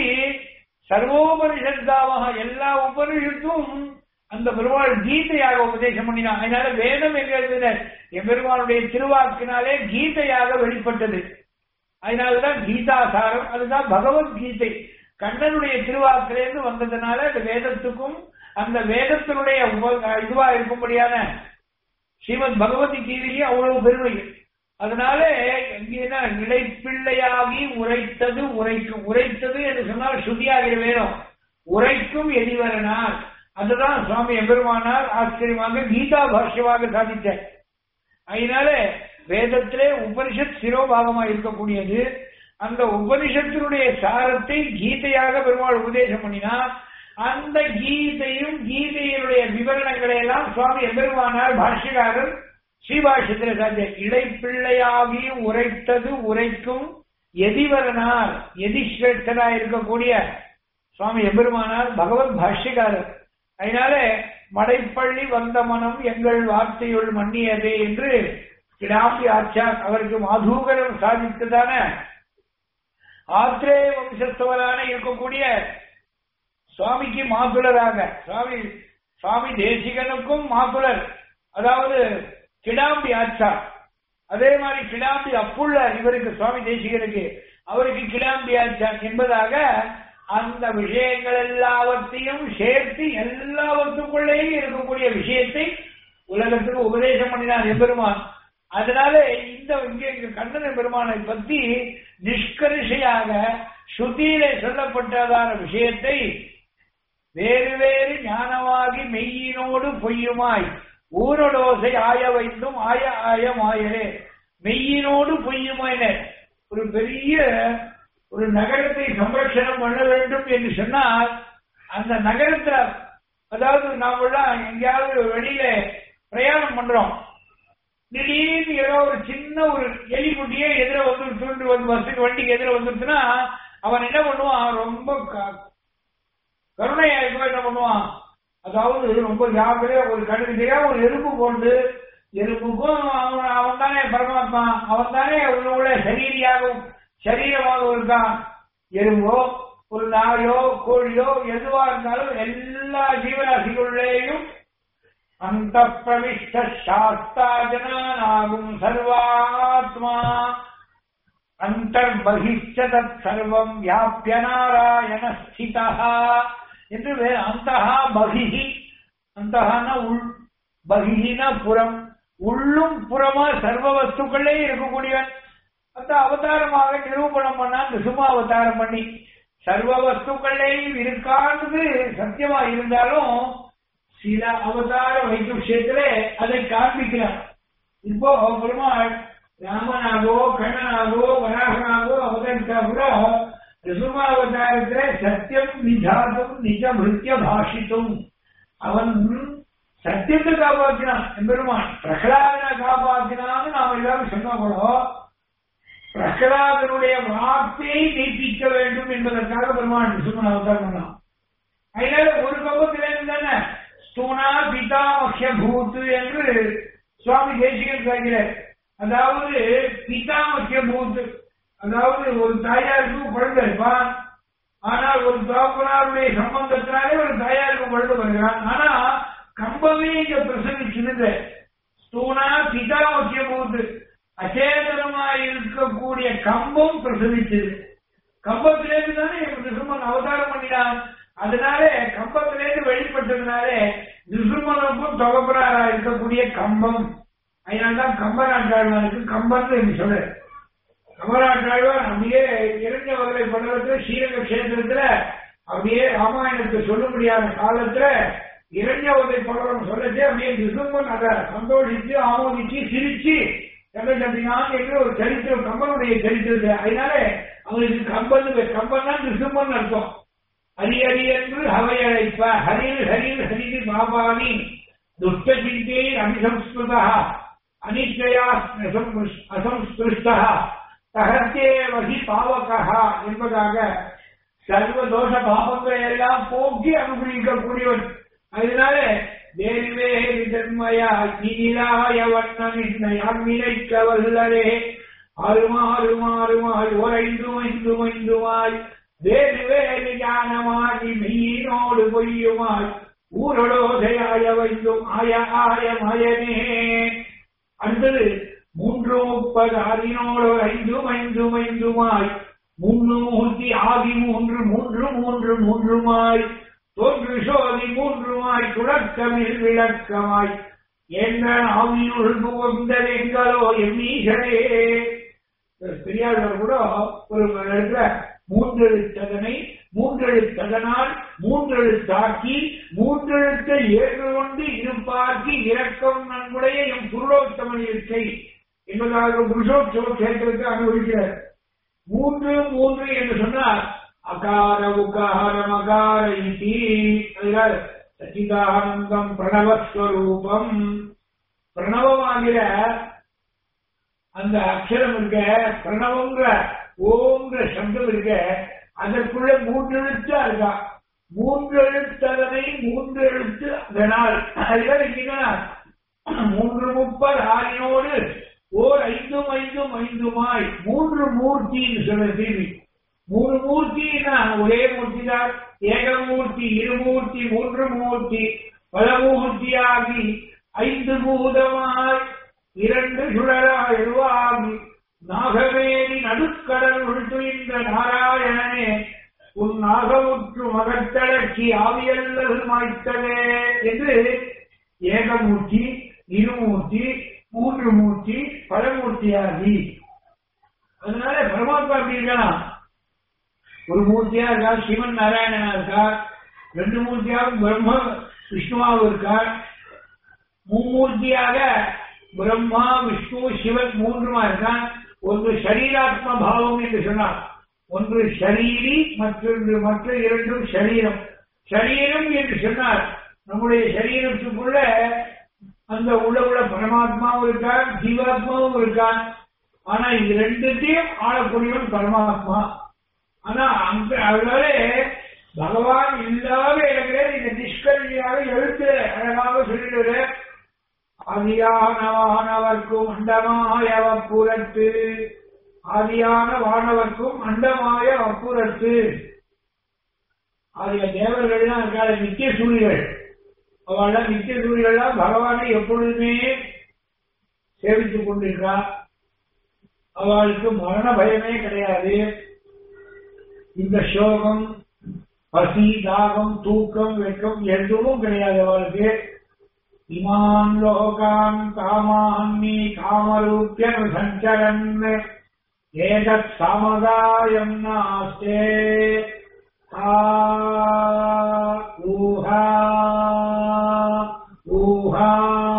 சர்வோபனிஷத்தாவாக எல்லா உபனிஷத்தும் அந்த பெருமாள் கீதையாக உபதேசம் பண்ணினான் அதனால வேதம் என்கிறது எம்பெருமானுடைய திருவாக்கினாலே கீதையாக வெளிப்பட்டது அதனாலதான் கீதாசாரம் அதுதான் பகவத்கீதை கண்ணனுடைய திருவாக்கிலிருந்து வந்ததுனால அந்த வேதத்துக்கும் அந்த வேதத்தினுடைய உப- இதுவா இருக்கும்படியான ஸ்ரீமத் பகவத்கீதையே அவ்வளவு பெருமை அதனால எங்கன்னா இடைப்பிள்ளையாகி உரைத்தது உரைக்கும் உரைத்தது என்று சொன்னால் சுதியாகிற வேணும் உரைக்கும் எதிவரனார் அதுதான் சுவாமி எம்பெருமானார் ஆச்சரியமாக கீதா பாஷ்யமாக சாதித்தார் அதனால வேதத்திலே உபனிஷத் சிரோபாகமா இருக்கக்கூடியது அந்த உபனிஷத்தினுடைய சாரத்தை கீதையாக பெருமாள் உபதேசம் பண்ணினார் அந்த கீதையும் கீதையினுடைய விவரணங்களை எல்லாம் சுவாமி எம்பெருமானார் பாஷ்யக்காரர் ஸ்ரீபாஷ்யத்தில் சார்ந்த இடைப்பிள்ளையாகி உரைத்தது உரைக்கும் எதிவரனார் எதிஸ்ரேஷ்டரா இருக்கக்கூடிய சுவாமி எம்பெருமானார் பகவத் பாஷ்யக்காரர் அதனால மடைப்பள்ளி வந்த மனம் எங்கள் வார்த்தையுள் மன்னியதே என்று கிடாம்பி ஆச்சார் அவருக்கு மாதூகரம் சாதித்ததான ஆத்திரேய வம்சத்தவரான இருக்கக்கூடிய சுவாமிக்கு மாதுளராக சுவாமி சுவாமி தேசிகனுக்கும் மாதுளர் அதாவது கிடாம்பி ஆச்சார் அதே மாதிரி கிடாம்பி அப்புள்ள இவருக்கு சுவாமி தேசிகனுக்கு அவருக்கு கிடாம்பி ஆச்சார் என்பதாக அந்த விஷயங்கள் எல்லாவற்றையும் சேர்த்து எல்லாவற்றுக்குள்ளேயும் இருக்கக்கூடிய விஷயத்தை உலகத்துக்கு உபதேசம் பண்ணினார் எம்பெருமான் அதனால இந்த இங்க இங்க கண்ணன் பெருமானை பற்றி நிஷ்கரிஷையாக ஸ்ருதியிலே சொல்லப்பட்டதான விஷயத்தை வேறு வேறு ஞானமாகி மெய்யினோடு பொய்யுமாய் ஊரடோசை ஆய வைத்தும் ஆய ஆய மாயரே மெய்யினோடு பொய்யுமாயின ஒரு பெரிய ஒரு நகரத்தை சம்ரட்சணம் பண்ண வேண்டும் என்று சொன்னால் அந்த நகரத்துல அதாவது நாமெல்லாம் எங்கேயாவது வெளியில பிரயாணம் பண்றோம் திடீர்னு ஏதோ ஒரு சின்ன ஒரு எலிக்குட்டியே எதிர வந்து தூண்டு வந்து பஸ்ஸுக்கு வண்டிக்கு எதிர வந்துருச்சுன்னா அவன் என்ன பண்ணுவான் ரொம்ப க- கருணையா இருக்கோ என்ன பண்ணுவான் அதாவது ரொம்ப ஜாக்கிரதையா ஒரு கடுமையா ஒரு எறும்பு கொண்டு எறும்புக்கும் அவன் அவன் தானே பரமாத்மா அவன் தானே உள்ள உள்ள சரீரியாகவும் சரீரமாகவும் இருக்கான் எறும்போ ஒரு நாயோ கோழியோ எதுவா இருந்தாலும் எல்லா ஜீவராசிகளுள்ளேயும் அந்த பிரவிஷ்ட சாஸ்தாஜனாகும் சர்வாத்மா அந்தர்பகிஷ்ட தத் சர்வம் வியாபிய நாராயண ஸ்திதா என்று வே- அந்தஹா பகிஹி அந்தஹான உள் பகிஹின புறம் உள்ளும் புறமா சர்வ வஸ்துக்களே இருக்கக்கூடியவன் அந்த அவதாரமாக நிரூபணம் பண்ணா நிசும அவதாரம் பண்ணி சர்வ வஸ்துக்கள்லேயும் இருக்கானது சத்தியமா இருந்தாலும் சில அவதார வைத்த விஷயத்துல அதை காண்பிக்கிறார் இப்போ பெருமாள் ராமனாகவோ கண்ணனாகவோ வராகனாகவோ அவதரித்தா கூட ரிசுமாவதாரத்துல சத்தியம் நிஜாதும் நிஜ மிருத்திய பாஷித்தும் அவன் சத்தியத்தை காப்பாற்றினான் எம்பெருமான் பிரகலாதனை காப்பாற்றினான்னு நாம எல்லாரும் சொன்னா கூட பிரகலாதனுடைய வார்த்தையை நீட்டிக்க வேண்டும் என்பதற்காக பெருமான் சுமன் அவதாரம் பண்ணான் அதனால ஒரு பக்கத்திலிருந்து தானே ஸ்தூனா பிதா மக்ஷ பூத்து என்று சுவாமி தேசிகன் சொல்கிறார் அதாவது பிதா மக்ஷ பூத்து அதாவது ஒரு தாயாருக்கு குழந்தை இருப்பான் ஆனால் ஒரு தகப்பனாருடைய சம்பந்தத்தினாலே ஒரு தாயாருக்கு குழந்தை வருகிறான் ஆனா கம்பமே இங்க பிரசவிச்சிருந்த ஸ்தூனா பிதா மக்ஷ பூத்து அச்சேதனமாய் இருக்கக்கூடிய கம்பம் பிரசவிச்சது கம்பத்திலேருந்து தானே நிருமன் அவதாரம் பண்ணினான் அதனால கம்பத்திலேருந்து வெளிப்பட்டதுனாலே நிருமனுக்கும் தொகப்பனாரா இருக்கக்கூடிய கம்பம் அதனால்தான் கம்பநாட்டாழ்வானுக்கு கம்பன் என்று சொல்ற கம்பநாட்டாழ்வான் அப்படியே இரண்ய வகை படலத்துல ஸ்ரீரங்க கஷேத்திரத்துல அப்படியே ராமாயணத்தை சொல்ல முடியாத காலத்துல இரண்ய வகை படலம் சொல்லச்சே அப்படியே நிருமன் அதை சந்தோஷிச்சு ஆமோதிச்சு சிரிச்சு கண்டனான் என்று ஒரு சரித்திரம் கம்பனுடைய சரித்திரத்தை அதனால அவருக்கு கம்பன் கம்பன் தான் நிருமன் அர்த்தம் ஹரி ஹரி என்று ஹவை அழைப்ப ஹரில் ஹரில் ஹரிதி பாபானி துஷ்ட சிந்தே அபிசம்ஸ்கிருத அனிச்சயா அசம்ஸ்கிருஷ்ட தகத்தே வகி பாவகா என்பதாக சர்வ தோஷ பாவங்களை எல்லாம் போக்கி அனுபவிக்கக்கூடியவன் அதனால தேர்வே விதன்மயா நீலாய வண்ணமின்னைக்க வல்லரே அருமாறுமாறுமாய் ஓரைந்தும் ஐந்தும் ஐந்துமாய் வேறு வேறு ஞானமாகி மெய்யினோடு பொய்யுமாய் ஊரடோதையாய வைந்தும் ஆய ஆய மயனே அடுத்தது மூன்று முப்பது அறினோடு ஐந்தும் ஐந்தும் ஐந்துமாய் மூன்று மூர்த்தி ஆகி மூன்று மூன்று மூன்று மூன்றுமாய் தோன்று சோதி மூன்றுமாய் துடக்கமில் விளக்கமாய் என்ன ஆவியுள் புகுந்ததெங்களோ எம்மீசரே பெரியாளர் கூட ஒரு இடத்துல மூன்றெழுத்ததனை மூன்றெழுத்ததனால் மூன்றெழுத்தாக்கி மூன்றெழுத்தை ஏற்றுக்கொண்டு இருப்பாக்கி இரக்கம் நன்குடைய எம் புருடோத்தமன் இருக்கை என்பதாக புருஷோத்சவ கேட்டிற்கு அனுபவிக்கிறார் மூன்று மூன்று என்று சொன்னால் அகார உகார மகார இசி சச்சிதானந்தம் பிரணவஸ்வரூபம் பிரணவமாகிற அந்த அக்ஷரம் இருக்க பிரணவங்கிற ஓங்கிற சப்தம் இருக்க அதற்குள்ள மூன்று எழுத்தா இருக்கா மூன்று எழுத்ததனை மூன்று எழுத்து அதனால் அதுதான் மூன்று முப்பது ஆறினோடு ஓர் ஐந்தும் ஐந்தும் ஐந்துமாய் மூன்று மூர்த்தின்னு சொல்ற தீவி மூணு மூர்த்தினா ஒரே மூர்த்தி தான் ஏகமூர்த்தி இருமூர்த்தி மூன்று மூர்த்தி பலமூர்த்தியாகி ஐந்து பூதமாய் இரண்டு சுழலா எழுவாகி நாகவேரி நடுக்கடல் உள்துயின்ற நாராயணனே உன் நாகமுற்று மகத்தடக்கி ஆவியல்லது மாய்த்ததே என்று ஏகமூர்த்தி இருமூர்த்தி மூன்று மூர்த்தி பலமூர்த்தியாகி அதனால பரமாத்மா எப்படி இருக்கலாம் ஒரு மூர்த்தியா இருக்கா சிவன் நாராயணனா இருக்கா ரெண்டு மூர்த்தியாக பிரம்ம விஷ்ணுவாவும் இருக்கா மும்மூர்த்தியாக பிரம்மா விஷ்ணு சிவன் மூன்றுமா இருக்கான் ஒன்று சரீராத்ம பாவம் என்று சொன்னார் ஒன்று ஷரீரி மற்றொன்று மற்ற இரண்டும் சரீரம் சரீரம் என்று சொன்னார் நம்முடைய சரீரத்துக்குள்ள அந்த உள்ள உள்ள பரமாத்மாவும் இருக்கான் ஜீவாத்மாவும் இருக்கான் ஆனா இது ரெண்டுத்தையும் ஆளக்கூடியவன் பரமாத்மா ஆனா அந்த அதனால பகவான் இல்லாத இடங்களே இந்த நிஷ்கல்வியாக எழுத்து அழகாக சொல்லிடுற ஆதியான வானவர்க்கும் அண்டமாய வப்புரத்து ஆதியான வானவர்க்கும் அண்டமாய வப்புரத்து அதுல தேவர்கள்லாம் இருக்காது நித்திய சூரியர்கள் அவள் நித்திய சூரியர்கள்லாம் பகவானை எப்பொழுதுமே சேவித்துக் கொண்டிருக்கா அவளுக்கு மரண பயமே கிடையாது இந்த சோகம் பசி தாகம் தூக்கம் வெக்கம் எதுவும் கிடையாது அவளுக்கு இமான் லோகான் காமான்னி காமரூபிய சஞ்சரன் ஏதத் சமதாயம் நாஸ்தே ஊஹா ஊஹா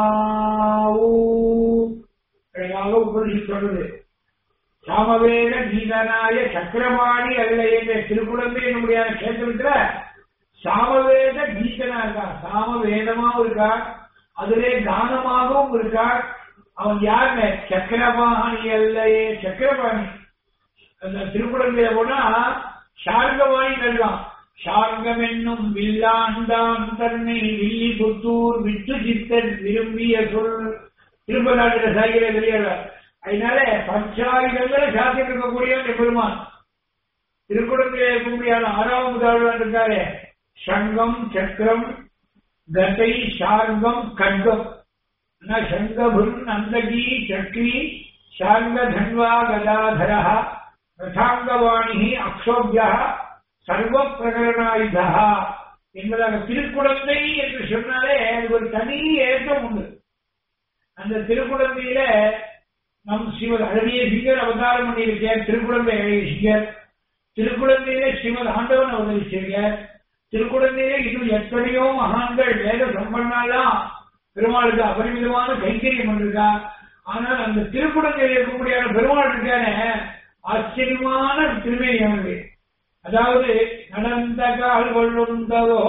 ஊழகாக உபதேசம் சொல்றது சாமவேத கீதனாய சக்கரபாணி அல்ல என்ற திருக்குழந்தை என்னுடைய கஷேத்திரத்துல சாமவேத கீதனா இருக்கா சாமவேதமாவும் இருக்கா அதிலே கானமாகவும் இருக்கான் அவன் யாருன்னு சக்கரபாணி அல்லையே சக்கரபாணி அந்த திருக்குறளில போனா ஷார்கவாணி எல்லாம் ஷார்கம் என்னும் வில்லாண்டான் தன்னை வில்லி புத்தூர் விட்டு சித்தன் விரும்பிய சொல் திருப்பநாட்டில சாகிற வெளியாளர் அதனால பஞ்சாயுதங்களை சாத்திட்டு இருக்கக்கூடியவன் பெருமான் திருக்குறளிலே இருக்கக்கூடிய ஆறாவது தாழ்வான் இருக்காரு சங்கம் சக்கரம் கதை ஷார்கம் கண்டம் சங்கபுன் அந்தகி சக்ரி ஷார்க தன்வா கதாதர ரசாங்கவாணி அக்ஷோபியா சர்வ பிரகரணாயுதா என்பதாக திருக்குழந்தை என்று சொன்னாலே அது ஒரு தனி ஏற்றம் உண்டு அந்த திருக்குழந்தையில நம் ஸ்ரீமத் அழகிய சிங்கர் அவதாரம் பண்ணியிருக்கார் திருக்குழந்தை அழகிய சிங்கர் திருக்குழந்தையில ஸ்ரீமத் ஆண்டவன் அவதரிச்சிருக்கார் திருக்குழந்தையில இன்னும் எத்தனையோ மகான்கள் வேத சம்பன்னாலாம் பெருமாளுக்கு அபரிமிதமான கைங்கரியம் பண்ணிருக்கா ஆனால் அந்த திருக்குழந்தையில் இருக்கக்கூடிய பெருமாள் இருக்கான ஆச்சரியமான திருமேனி அவனுக்கு அதாவது நடந்த கால் கொள்ளுந்தவோ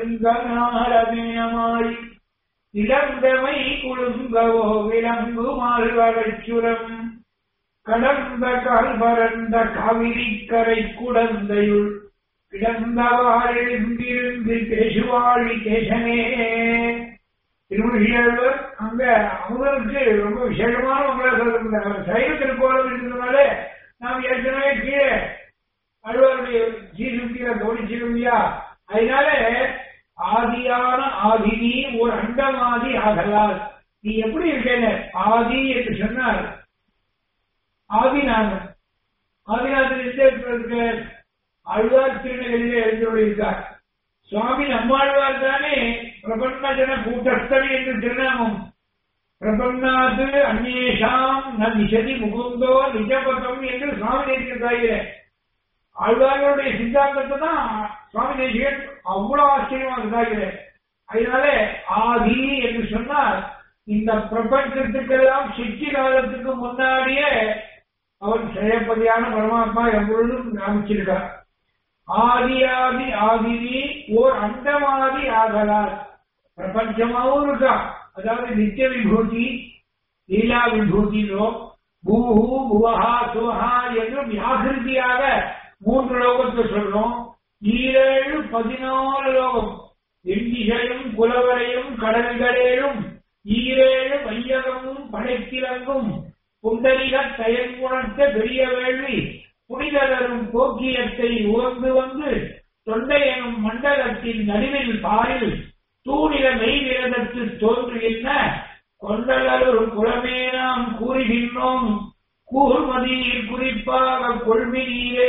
நடுங்கமாய் இளந்தமை குழுங்கவோ விலங்கு மால்வகச்சுரம் கடந்த கால் பரந்த காவிரி கரை குடந்தையுள் கிடந்தவாழிருந்து பேசுவாழி கேசனே திருமணியாளர் அங்க அமுதனுக்கு ரொம்ப விசேஷமான உங்களை சொல்லிருந்தாங்க சைவ திருக்கோலம் இருக்கிறதுனால நாம் ஏற்கனவே கீழே அழுவருடைய ஜீசுத்தியில கவனிச்சிருந்தியா அதனால ஆதியான ஆதினி ஒரு அண்டமாதி ஆகலால் நீ எப்படி இருக்கேன் ஆதி என்று சொன்னார் ஆதிநாதன் ஆதிநாதன் இருக்க அழ்வார் திருநகரிலே எழுந்துள்ளார் சுவாமி நம்மாழ்வார் தானே பிரபன்னஜன கூட்டஸ்தரி என்று திருநாமம் பிரபன்னாது அந்நேஷாம் ந நிஷதி முகுந்தோ நிஜபதம் என்று சுவாமி நேசிக்கிறார்கள் ஆழ்வார்களுடைய சித்தாந்தத்தை தான் சுவாமி தேசிகன் அவ்வளவு ஆச்சரியமா இருந்தார்கள் அதனால ஆதி என்று சொன்னால் இந்த பிரபஞ்சத்துக்கெல்லாம் சித்தி காலத்துக்கு முன்னாடியே அவன் செயற்பதியான பரமாத்மா எப்பொழுதும் காமிச்சிருக்கார் ஆதியாதி ஆதினி ஓர் அண்டமாதி ஆகலார் பிரபஞ்சமாவும் இருக்கா அதாவது நித்திய விபூதி லீலா விபூதியிலோ பூஹு புவஹா சுவஹா என்று வியாகிருதியாக மூன்று லோகத்தை சொல்றோம் ஈரேழு பதினாலு லோகம் எண்டிகையும் குலவரையும் கடல்களேழும் ஈரேழு வையகமும் படைத்திலங்கும் புண்டரிக செயல்குணத்த பெரிய வேள்வி புனிதரும் போக்கியத்தை உகந்து வந்து தொண்டை எனும் மண்டலத்தின் நடுவில் பாரில் தூணில மெய்விரதத்தில் தோன்றுகின்ற கொண்டலரும் குலமே நாம் கூறுகின்றோம் கூர்மதியில் குறிப்பாக கொள்மினீரே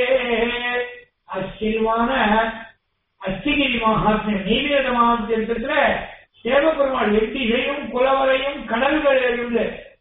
ஆச்சரியமான அஸ்திகிரி மகாத்மியம் நெய்வேத மகாத்மியத்துல சேவபெருமாள் எட்டிகையும் குலவரையும் கடல்கள் இருந்து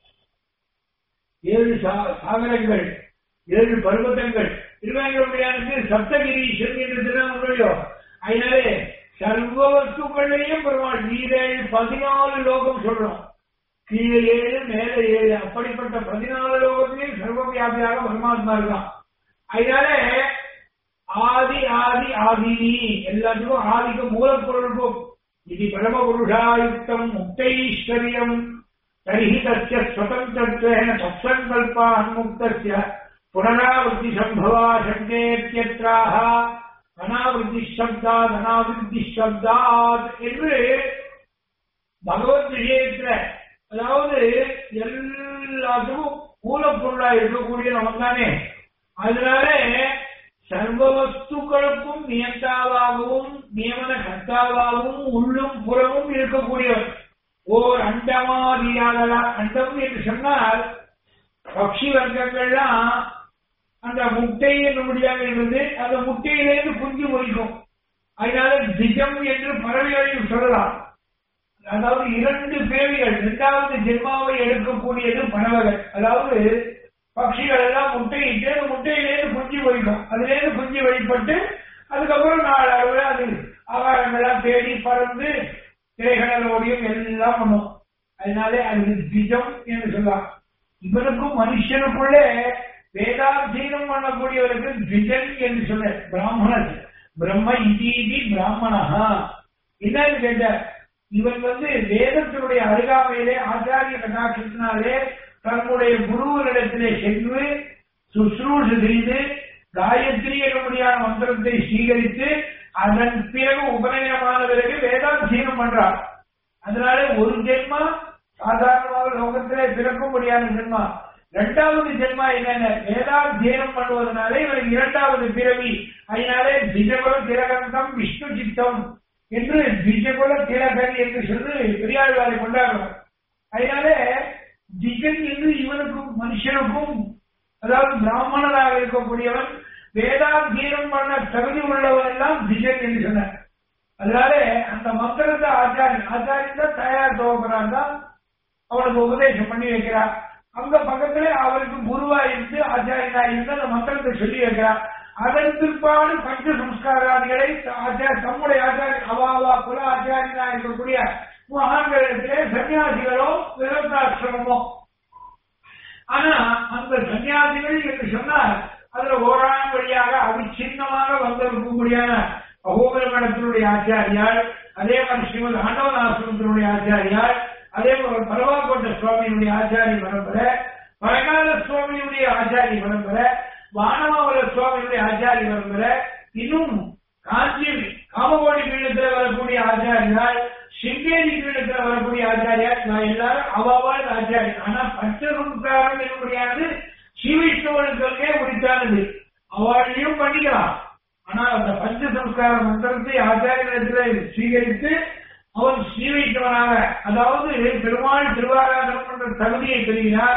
ஏழு சாகரங்கள் ஏழு பர்வதங்கள் திருவேங்கடமுடியானுக்கு சப்தகிரீஸ்வரன் என்று திருநாமங்களோ அதனாலே சர்வ வஸ்துக்களையும் பெருமாள் ஈரேழு பதினாலு லோகம் சொல்றோம் கீழே ஏழு மேலே ஏழு அப்படிப்பட்ட பதினாலு லோகத்திலையும் சர்வ வியாபியாக பரமாத்மா இருக்கான் அதனால ஆதி ஆதி ஆதினி எல்லாத்துக்கும் ஆதிக்கு மூலப்பொருளுக்கும் இது பரம புருஷாயுக்தம் முக்தைஸ்வரியம் தரிஹி தஸ்ய ஸ்வதந்திரத்வேன தத்சங்கல்பா அன்முக்தஸ்ய புனராவృத்தி சம்பவா சங்கேத்யத்ராஹ அனாவிருத்தி சப்தாத் அனாவிருத்தி சப்தாத் என்று பகவத் விஷயத்துல அதாவது எல்லாத்துக்கும் மூலப்பொருளா இருக்கக்கூடிய நம்ம தானே அதனால சர்வ வஸ்துக்களுக்கும் நியந்தாவாகவும் நியமன கர்த்தாவாகவும் உள்ளும் புறமும் இருக்கக்கூடியவர் ஓர் அண்டமாதியாகலாம் அண்டம் என்று சொன்னால் பக்ஷி வர்க்கங்கள்லாம் அந்த முட்டை என்னும்படியாக இருந்து அந்த முட்டையிலிருந்து குஞ்சு பொறிக்கும் அதனால திஜம் என்று பறவைகளையும் சொல்லலாம் அதாவது இரண்டு பேவிகள் இரண்டாவது ஜென்மாவை எடுக்கக்கூடியது பறவைகள் அதாவது பட்சிகள் எல்லாம் முட்டையிட்டு அந்த முட்டையிலேருந்து குஞ்சு பொறிக்கும் அதுலேருந்து குஞ்சு வெளிப்பட்டு அதுக்கப்புறம் நாலு அளவில் அது ஆகாரங்கள்லாம் தேடி பறந்து திரைகடலோடையும் எல்லாம் பண்ணும் அதனாலே அது திஜம் என்று சொல்லலாம் இவனுக்கும் மனுஷனுக்குள்ளே வேதாந்தீனம் பண்ணக்கூடியவருக்கு திஜன் என்று சொன்ன பிராமணர் பிரம்ம இதீதி பிராமணா என்னன்னு கேட்ட இவன் வந்து வேதத்தினுடைய அருகாமையிலே ஆச்சாரிய கட்டாட்சத்தினாலே தன்னுடைய குருவனிடத்திலே சென்று சுশ্ரூஷ செய்து காயத்ரி என்னும்படியான மந்திரத்தை ஸ்வீகரித்து அதன் பிறகு உபநயனமான பிறகு வேதாந்தீனம் பண்றார் அதனால ஒரு ஜென்மா சாதாரணமாக லோகத்திலே பிறக்க முடியாத ஜென்மா இரண்டாவது ஜென்மா என்னென்ன வேதாத்தியனம் பண்ணுவதனாலே இவருக்கு இரண்டாவது பிறவி அதனாலே திஜகுல திலகந்தம் விஷ்ணு சித்தம் என்று திஜகுல திலகன் என்று சொல்லி பெரியாழ்வாரை கொண்டாடுறார் அதனாலே திஜன் என்று இவனுக்கும் மனுஷனுக்கும் அதாவது பிராமணராக இருக்கக்கூடியவன் வேதாத்தியனம் பண்ண தகுதி உள்ளவன் எல்லாம் திஜன் என்று சொன்னார் அதனால அந்த மந்திரத்தை ஆச்சாரியன் ஆச்சாரியன் தான் தயார் துவக்கிறான் தான் அவனுக்கு உபதேசம் பண்ணி வைக்கிறார் அங்க பக்கத்திலே அவருக்கு குருவா இருந்து ஆச்சாரியனா இருந்து அந்த மந்திரத்தை சொல்லி வைக்கிறார் அதன் பிற்பாடு பஞ்ச சம்ஸ்காராதிகளை ஆச்சார தம்முடைய ஆச்சாரிய அவாவா குல ஆச்சாரியனா இருக்கக்கூடிய மகான்களிடத்திலே சன்னியாசிகளோ விரதாசிரமமோ ஆனா அந்த சன்னியாசிகள் என்று சொன்னால் அதுல ஓராணம் வழியாக அவிச்சின்னமாக வந்திருக்கக்கூடியான அகோபர மடத்தினுடைய ஆச்சாரியார் அதே மாதிரி ஸ்ரீமத் ஆண்டவன் ஆசிரமத்தினுடைய ஆச்சாரியார் அதே போல பரவாக்கோட்ட சுவாமியினுடைய ஆச்சாரிய பரம்பரை பரகால சுவாமியுடைய ஆச்சாரிய பரம்பரை வானமாவல சுவாமியுடைய ஆச்சாரிய பரம்பரை இன்னும் காஞ்சி காமகோடி பீடத்தில் வரக்கூடிய ஆச்சாரியார் சிங்கேரி பீடத்தில் வரக்கூடிய ஆச்சாரியார் நான் எல்லாரும் அவாவால் ஆச்சாரியர் ஆனா பஞ்சசம்ஸ்காரம் என்னுடையானது ஸ்ரீவிஷ்ணுவனுக்கே உரித்தானது அவளையும் பண்ணிக்கலாம் ஆனா அந்த பஞ்சசம்ஸ்கார மந்திரத்தை ஆச்சாரியத்தில் ஸ்வீகரித்து அவன் ஸ்ரீவைஷ்ணவனாக அதாவது பெருமாள் திருவாராதனம் என்ற தகுதியை பெறுகிறார்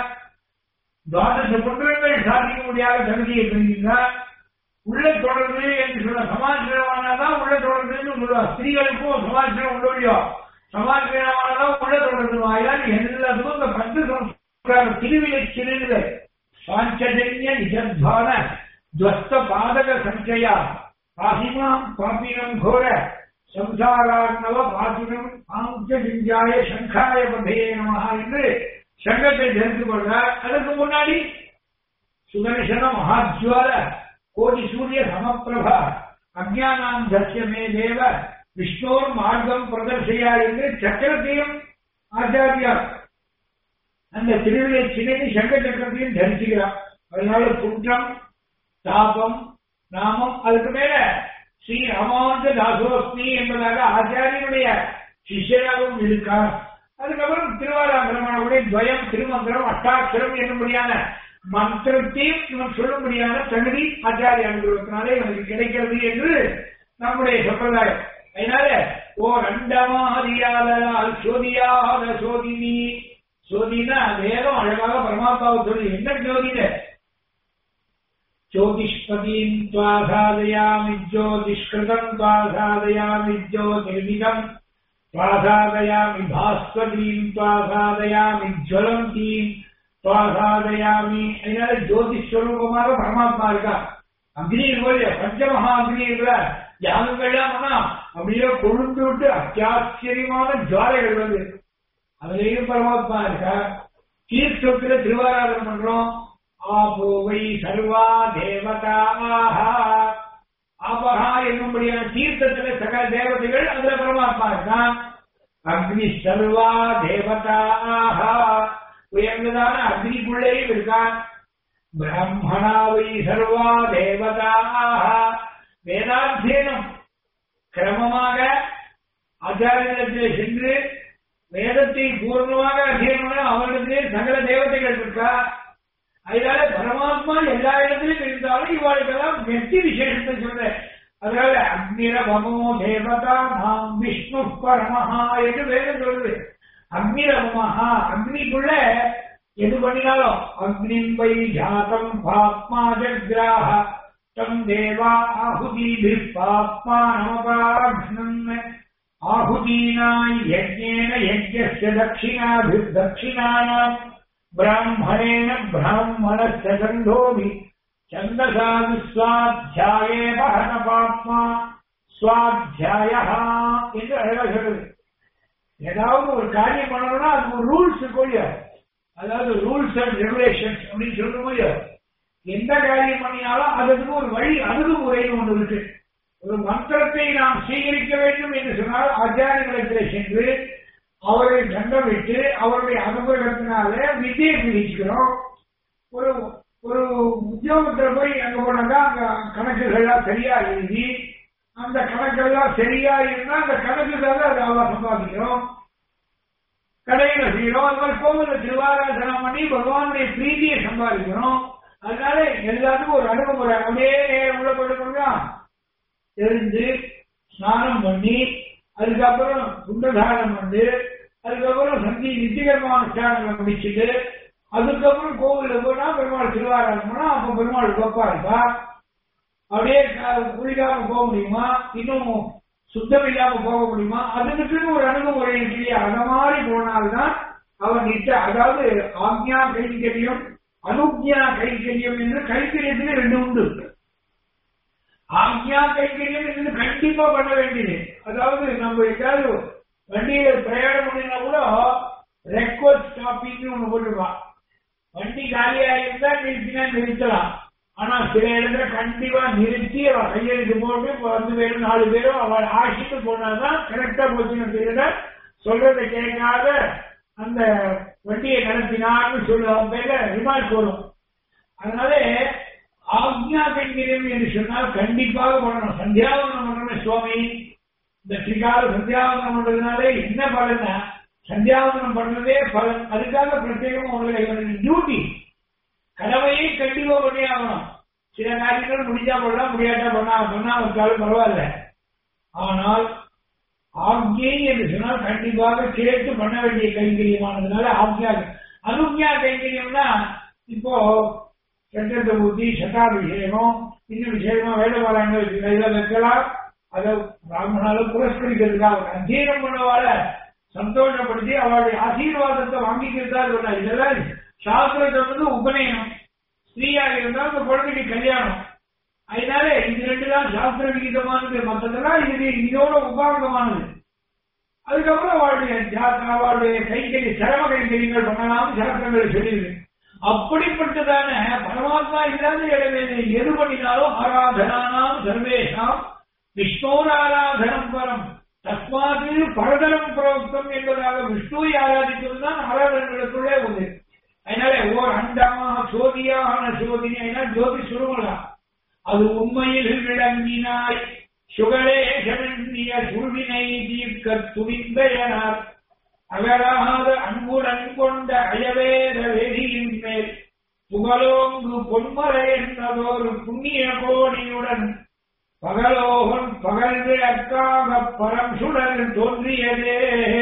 துவாதச புன்றங்கள் சாதிக்க முடியாத தகுதியை பெறுகிறார் உள்ள தொடர்பு என்று சொல்ல சமாச்சாரமானதான் உள்ள தொடர்புன்னு சொல்லுவார் ஸ்திரீகளுக்கும் சமாச்சாரம் உண்டு இல்லையோ சமாச்சாரமானதான் உள்ள தொடர்பு ஆயால் எல்லாத்துக்கும் இந்த பஞ்ச சம்ஸ்கார திருவிழை சிறுநிலை சாஞ்சஜன்ய நிஜத்வான துவஸ்த பாதக சஞ்சயா பாசிமாம் பாப்பினம் கோர சம்சாரார்ணவ பாசுரம் ஆஞ்சஜிஞ்சாய சங்காய பதையே நமஹ என்று சங்கத்தை தெரிந்து கொள்றார் அதற்கு முன்னாடி சுதர்சன மகாஜ்வால கோடி சூரிய சமப்பிரபா அஜானாம் தர்ஷமே தேவ விஷ்ணோர் மார்க்கம் பிரதர்ஷையா என்று சக்கரத்தையும் ஆச்சாரியார் அந்த திருவிழை சிலையை சங்க சக்கரத்தையும் தரிசுகிறார் அதனால குற்றம் தாபம் நாமம் அதுக்கு மேல ஸ்ரீ ராமானுஜ தாசோஸ்மி என்பதாக ஆச்சாரியனுடைய சிஷ்யராகவும் இருக்கார் அதுக்கப்புறம் திருவாராந்திரமானவுடைய துவயம் திருமந்திரம் அஷ்டாட்சரம் என்னும்படியான மந்திரத்தையும் இவன் சொல்லும்படியான தகுதி ஆச்சாரிய அனுபவத்தினாலே இவனுக்கு கிடைக்கிறது என்று நம்முடைய சம்பிரதாயம் அதனால ஓ ரெண்டமாதியாதலால் சோதியாத சோதினி சோதினா வேதம் அழகாக பரமாத்மாவை சொல்லி என்ன ஜோதிட ज्योतिष्पतीम् त्वा साधयामि ज्योतिष्कृतम् त्वा साधयामि ज्योतिर्मिदम् त्वा साधयामि भास्वतीम् त्वा साधयामि ज्वलन्तीम् त्वा साधयामि அதனால ஜோதிஸ்வரூபமாக பரமாத்மா இருக்கா அக்னி இருக்கோல்லையா பஞ்சமகா அக்னி இருக்கிற யாகங்கள்லாம் பண்ணா அப்படியே கொழுந்து விட்டு அத்தியாச்சரியமான ஜுவாலைகள் வந்து அதுலயும் பரமாத்மா இருக்கா தீர்த்தத்துல திருவாராதனம் பண்றோம் ஆபோ வை சர்வா தேவதாக ஆபகா என்னும்படியான தீர்த்தத்துல சகல தேவதைகள் அதுல பரமாத்மா இருக்கான் அக்னி சர்வா தேவதாக உயர்ந்ததான அக்னிக்குள்ளேயும் இருக்கான் பிரம்மணா வை சர்வா தேவதாக வேதாத்தியனம் கிரமமாக ஆச்சாரியத்தில் சென்று வேதத்தை பூர்ணமாக அத்தியனம் அவர்களுக்கு சகல தேவதைகள் இருக்கா அதனால பரமாத்மா எல்லா இடத்திலும் இருந்தாலும் இவாளுக்கெல்லாம் வெற்றி விசேஷத்தை சொல்றேன் அதனால அக்னிரவமோ தேவதா நாம் விஷ்ணு பரமஹா என்று வேதம் சொல்லுது அக்னிரவமஹா அக்னிக்குள்ள எது பண்ணினாலும் அக்னிம் வை ஜாதம் பாப்மா ஜக்ராஹ தம் தேவா ஆகுதிபி பாப்மா நமபாக்னம் ஆகுதீனாய் யஜ்ஞேன யஜ்ஞஸ்ய தட்சிணாபி தட்சிணானாம் ब्राह्मणेन ब्राह्मणस्य गन्धोऽपि छन्दसा विस्वाध्याये वहन पाप्मा சுவாத்தியாயா என்று அழகா சொல்றது ஏதாவது ஒரு காரியம் பண்ணணும்னா அது ஒரு ரூல்ஸ் இருக்கும் அதாவது ரூல்ஸ் அண்ட் ரெகுலேஷன்ஸ் அப்படின்னு சொல்லும் எந்த காரியம் பண்ணினாலும் அதுக்கு ஒரு வழி அணுகுமுறைன்னு ஒண்ணு இருக்கு ஒரு மந்திரத்தை நாம் சீகரிக்க வேண்டும் என்று சொன்னால் ஆச்சாரியங்களிடத்தில் சென்று அவரை தண்டமிட்டு அவருடைய அனுபவத்தினால விதியை பிரிச்சுக்கிறோம் ஒரு ஒரு உத்தியோகத்துல போய் அங்க போனாக்கா அங்க கணக்குகள்லாம் சரியா எழுதி அந்த கணக்கெல்லாம் சரியா இருந்தா அந்த கணக்குக்காக அதை அவ சம்பாதிக்கிறோம் கடையில செய்யறோம் அது மாதிரி கோவில திருவாராதனம் பண்ணி பகவானுடைய பிரீதியை சம்பாதிக்கிறோம் அதனால எல்லாத்துக்கும் ஒரு அணுகுமுறை அப்படியே நேரம் உள்ள போட்டுக்கோங்க எழுந்து ஸ்நானம் பண்ணி அதுக்கப்புறம் குண்டதானம் பண்ணி அதுக்கப்புறம் சந்தி நித்திகரமான முடிச்சுட்டு அதுக்கப்புறம் கோவில போனா பெருமாள் திருவாராதனம் பண்ணா அப்ப பெருமாள் கோப்பா இருப்பா அப்படியே க- குளிக்காம போக முடியுமா இன்னும் சுத்தம் இல்லாம போக முடியுமா அதுக்குன்னு ஒரு அணுகுமுறை இருக்கு இல்லையா அந்த மாதிரி போனால்தான் அவன் நிட்ட அதாவது ஆக்ஞா கைங்கரியம் அனுக்ஞா கைங்கரியம் என்று கைங்கரியத்துல ரெண்டு உண்டு ஆக்ஞா கைங்கரியம் என்று கண்டிப்பா பண்ண வேண்டியது அதாவது நம்ம எங்கேயாவது வண்டியில பிரயாணம் பண்ணினா கூட ரெக்வஸ்ட் ஸ்டாப்பிங் ஒண்ணு போட்டுருவான் வண்டி காலியா இருந்தா நிறுத்தினா நிறுத்தலாம் ஆனா சில இடத்துல கண்டிப்பா நிறுத்தி அவ கையெழுத்து போட்டு இப்ப வந்து பேரும் நாலு பேரும் அவள் ஆசிட்டு போனாதான் கரெக்டா போச்சுன்னு தெரியல சொல்றதை கேட்காத அந்த வண்டியை நடத்தினான்னு சொல்லு அவன் பேர்ல ரிமார்க் வரும் அதனால ஆக்ஞா கைங்கரியம் என்று சொன்னால் கண்டிப்பாக பண்ணணும் சந்தியாவனம் பண்ணணும் சுவாமி இந்த ஸ்ரீகால சந்தியாவனம் பண்றதுனால என்ன பலன்னா சந்தியாவனம் பண்றதே பலன் அதுக்காக பிரத்யேகமா உங்களுக்கு டியூட்டி கடமையை கண்டிப்பா பண்ணி ஆகணும் சில காரியங்கள் முடிஞ்சா பண்ணலாம் முடியாட்டா பண்ணா பண்ணா வச்சாலும் பரவாயில்ல ஆனால் ஆக்ஞை என்று சொன்னால் கண்டிப்பாக கேட்டு பண்ண வேண்டிய கைங்கரியமானதுனால ஆக்ஞா அனுக்ஞா கைங்கரியம்னா இப்போ சட்டத்தை ஊத்தி சட்டாபிஷேகம் இன்னும் விஷயமா வேதபாராயணம் வச்சுக்கலாம் இதெல்லாம் வைக்கலாம் அதை பிராமணால புரஸ்கரிக்கிறதுக்காக அத்தியனம் பண்ணவால சந்தோஷப்படுத்தி அவளுடைய ஆசீர்வாதத்தை வாங்கிக்கிறதா இருக்கணும் இதெல்லாம் சாஸ்திரத்தை வந்து உபநயனம் ஸ்திரீயாக இருந்தால் அந்த குழந்தைக்கு கல்யாணம் அதனால இது ரெண்டு தான் சாஸ்திர விகிதமானது மற்றதெல்லாம் இது இதோட உபாங்கமானது அதுக்கப்புறம் அவளுடைய ஜாத்தா அவளுடைய கைகறி சிரம கைகறிகள் பண்ணலாம் சாஸ்திரங்களை சொல்லியிருக்கு அப்படிப்பட்டதான பரமாத்மா இல்லாத இடமே எது பண்ணினாலும் ஆராதனானாம் சர்வேஷாம் விஷ்ணோர் ஆராதனம் பரம் தஸ்மாது பரதரம் புரோக்தம் என்பதாக விஷ்ணுவை ஆராதிப்பதுதான் ஆராதனைகளுக்குள்ளே உண்டு அதனால ஓர் அண்டமாக சோதியான சோதினி அதனால் ஜோதி சுருங்கலாம் அது உண்மையில் விளங்கினாய் சுகலேசனிய சுருவினை தீர்க்க துணிந்தையனார் அகராத அன்புடன் கொண்ட அயவேத வேதியின் மேல் புகழோங்கு பொன்மலை என்னதொரு புண்ணிய கோடியுடன் பகலோகன் பகல் விளக்காக பரம் சுடர் தோன்றியதே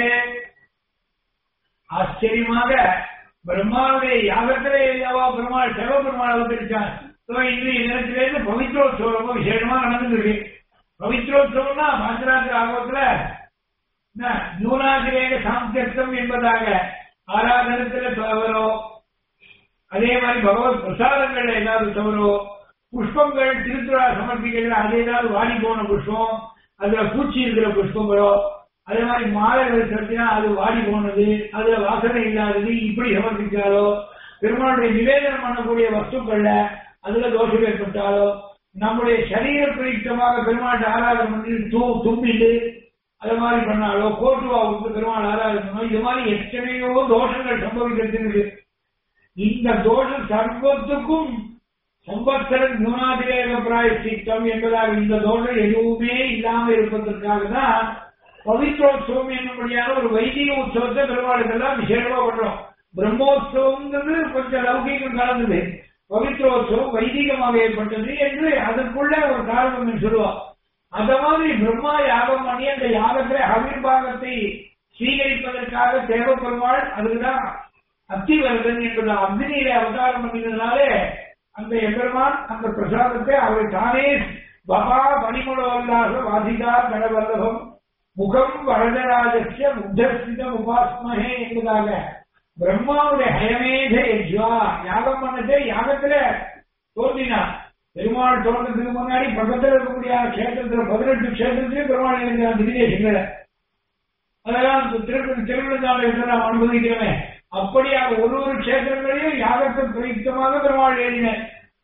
ஆச்சரியமாக பிரம்மாவுடைய யாகத்திலே இல்லவா பெருமாள் செல்வ பெருமாள் அவதரிச்சான் So, இன்றைய தினத்திலிருந்து பவித்ரோத்சவம் ரொம்ப விசேஷமா நடந்துருக்கு பவித்ரோத்சவம்னா பாஞ்சராத்திர ஆகத்துல நூலாசிரேக சாந்தியர்த்தம் என்பதாக ஆராதனத்துல தவறோ அதே மாதிரி பகவத் பிரசாதங்கள் ஏதாவது தவறோ புஷ்பங்கள் திருத்துறா சமர்ப்பிக்கிறது அது ஏதாவது வாடி போன புஷ்பம் அதுல பூச்சி இருக்கிற புஷ்பங்களோ அதே மாதிரி மாலைகள் செலுத்தினா அது வாடி போனது அதுல வாசனை இல்லாதது இப்படி சமர்ப்பிச்சாலோ பெருமாளுடைய நிவேதனம் பண்ணக்கூடிய வஸ்துக்கள்ல அதுல தோஷம் ஏற்பட்டாலோ நம்முடைய சரீர பிரயுக்தமாக பெருமாள் ஆராதனை பண்ணி தூ தும்பிட்டு அது மாதிரி பண்ணாலோ கோட்டுவாவுக்கு பெருமாள் ஆராதனை பண்ணோம் இது மாதிரி எத்தனையோ தோஷங்கள் சம்பவிக்கிறது இந்த தோஷம் சர்வத்துக்கும் சம்பத்சரன் நியூனாதிரேக பிராயசித்தம் என்பதாக இந்த தோஷம் எதுவுமே இல்லாம இருப்பதற்காக தான் பவித்ரோத்சவம் என்னும்படியான ஒரு வைதிக உற்சவத்தை பெருமாளுக்கெல்லாம் விசேஷமா பண்றோம் பிரம்மோத்சவங்கிறது கொஞ்சம் லௌகீகம் கலந்தது பவித்ரோத்சவம் வைதிகமாக ஏற்பட்டது என்று அதற்குள்ள ஒரு காரணம் சொல்லுவோம் அந்த மாதிரி பிரம்மா யாகம் பண்ணி அந்த யாகத்துல அவிர்வாகத்தை ஸ்வீகரிப்பதற்காக தேவப்பெருமாள் அதுக்குதான் அத்திவரதன் என்பது அக்னியில அவதாரம் பண்ணினதுனாலே அந்த எம்பெருமான் அந்த பிரசாதத்தை அவர் தானே பகா பணிமுடவல்லாக வாதிகா கடவல்லபம் முகம் வரதராஜஸ்ய முத்தஸ்திதம் உபாஸ்மகே என்பதாக பிரம்மாவுடைய ஹயமேத யஜ்வா யாகம் பண்ணதே யாகத்துல தோன்றினார் பெருமாள் தோன்றதுக்கு முன்னாடி பக்கத்தில் இருக்கக்கூடிய கஷேத்திரத்துல பதினெட்டு கஷேத்திரத்திலே பெருமாள் இருக்கிறான் திரிதேசங்கள அதெல்லாம் திருப்பதி திருவிழாவில் என்று நாம் அனுபவிக்கிறோமே அப்படியாக ஒரு ஒரு கஷேத்திரங்களையும் யாகத்தை பிரயுக்தமாக பெருமாள் எழுதின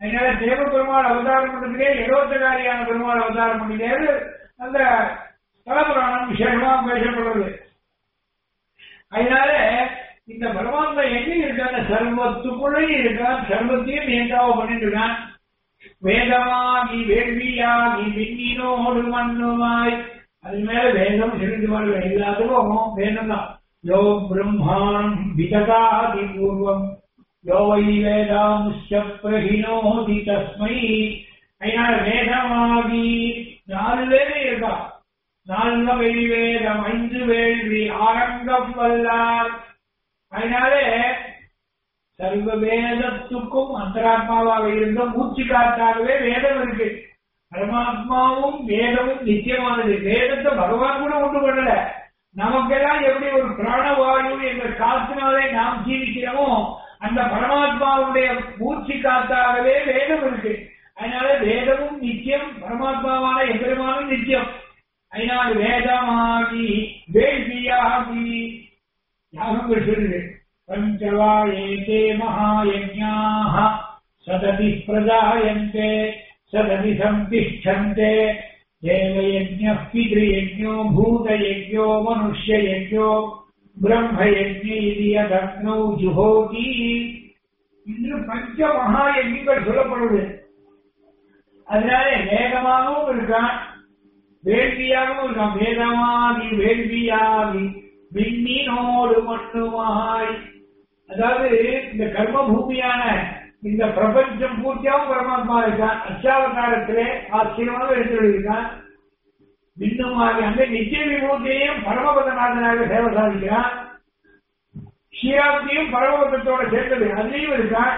அதனால தேவ பெருமாள் அவதாரம் பண்ணதுக்கே எழுபத்தகாரியான பெருமாள் அவதாரம் பண்ணினேரு அந்த தலபுராணம் விசேஷமா பேசப்படுறது அதனால இந்த பரமாத்மா எங்க இருக்கான சர்வத்துக்குள்ளே இருக்கான் சர்வத்தையும் நியந்தாவ பண்ணிட்டு இருக்கான் வேதமாகி வேள்வியாகி விண்ணினோடு மண்ணுமாய் அது மேல வேதம் சிறிது எல்லாத்துக்கும் வேதம் தான் யோ பிரம்மாணம் விதகாதி பூர்வம் யோ வை வேதாம்ச பிரகினோதி தஸ்மை அதனால வேதமாகி நாலு வேலை இருக்கா நான்க வெளி வேதம் ஐந்து வேள்வி ஆரங்கம் வல்லார் அதனாலே சர்வ வேதத்துக்கும் அந்தராத்மாவாக இருந்த மூச்சு காத்தாகவே வேதம் இருக்கு பரமாத்மாவும் வேதமும் நிச்சயமானது வேதத்தை பகவான் கூட உண்டு பண்ணல நமக்கெல்லாம் எப்படி ஒரு பிராணவாயு என்ற காத்தினாலே நாம் ஜீவிக்கிறோமோ அந்த பரமாத்மாவுடைய மூச்சு காத்தாகவே வேதம் இருக்கு அதனால வேதமும் நிச்சயம் பரமாத்மாவான எம்பெருமானும் நிச்சயம் அதனால் வேதமாகி வேள்வியாகி யாகங்கள் சொல்லுது பஞ்சவா ஏதே மகாயஜ்ஞாः சததி பிரஜாயந்தே சததி சந்திஷ்டந்தே தேவயஜ்ஞः பித்ருயஜ்ஞோ பூதயஜ்ஞோ மனுஷ்யயஜ்ஞோ பிரம்மயஜ்ஞ இது யதக்னௌ ஜுஹோதி இன்று பஞ்ச மகாயஜ்ஞங்கள் சொல்லப்படுது அதனால வேகமாகவும் இருக்கான் வேள்வியாகவும் இருக்கான் வேதமாகி வேள்வியாகி விண்ணினோடு மண்ணுமாய் அதாவது இந்த கர்ம பூமியான இந்த பிரபஞ்சம் பூர்த்தியாவும் பரமாத்மா இருக்கான் அச்சாவதாரத்திலே ஆச்சரியமாக எடுத்துள்ளான் விண்ணுமாகி அந்த நித்திய விபூதியையும் பரமபதநாதனாக சேவை சாதிக்கிறான் ஸ்ரீராப்தியும் பரமபதத்தோட சேர்ந்தது அதுலயும் இருக்கான்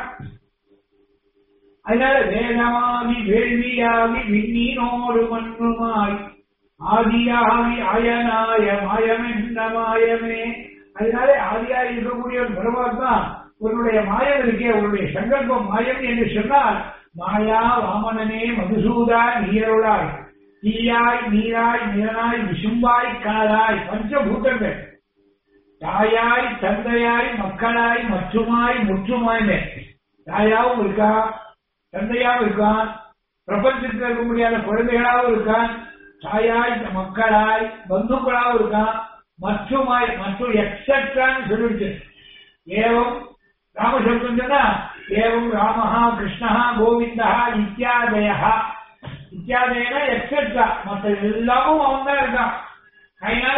அதனால வேதமாகி வேள்வியாகி விண்ணீனோடு மண்ணுமாய் ஆதியாகி அயனாய மாயமென்ன மாயமே அதனால ஆதியாக இருக்கக்கூடிய ஒரு பரமாத்மா உன்னுடைய மாயம் இருக்கே உன்னுடைய சங்கல்பம் மாயம் என்று சொன்னால் மாயா வாமனனே மதுசூதா நீரருளாய் தீயாய் நீராய் நிறனாய் விசும்பாய் காலாய் பஞ்சபூதங்கள் தாயாய் தந்தையாய் மக்களாய் மற்றுமாய் முற்றுமாய்மே தாயாவும் இருக்கா தந்தையாவும் இருக்கான் பிரபஞ்சத்தில் இருக்க முடியாத குழந்தைகளாகவும் இருக்கான் தாயாய் மக்களாய் பந்துக்களாகவும் இருக்கான் மற்றுமாய் மற்றும் எக்ஸட்ரான்னு சொல்லிடுச்சு ஏவம் ராமசப்தம் சொன்னா ஏவம் ராமஹா கிருஷ்ணஹா கோவிந்தா இத்தியாதயா இத்தியாதயனா எக்ஸட்ரா மற்ற எல்லாமும் அவன் தான் இருக்கான் அதனால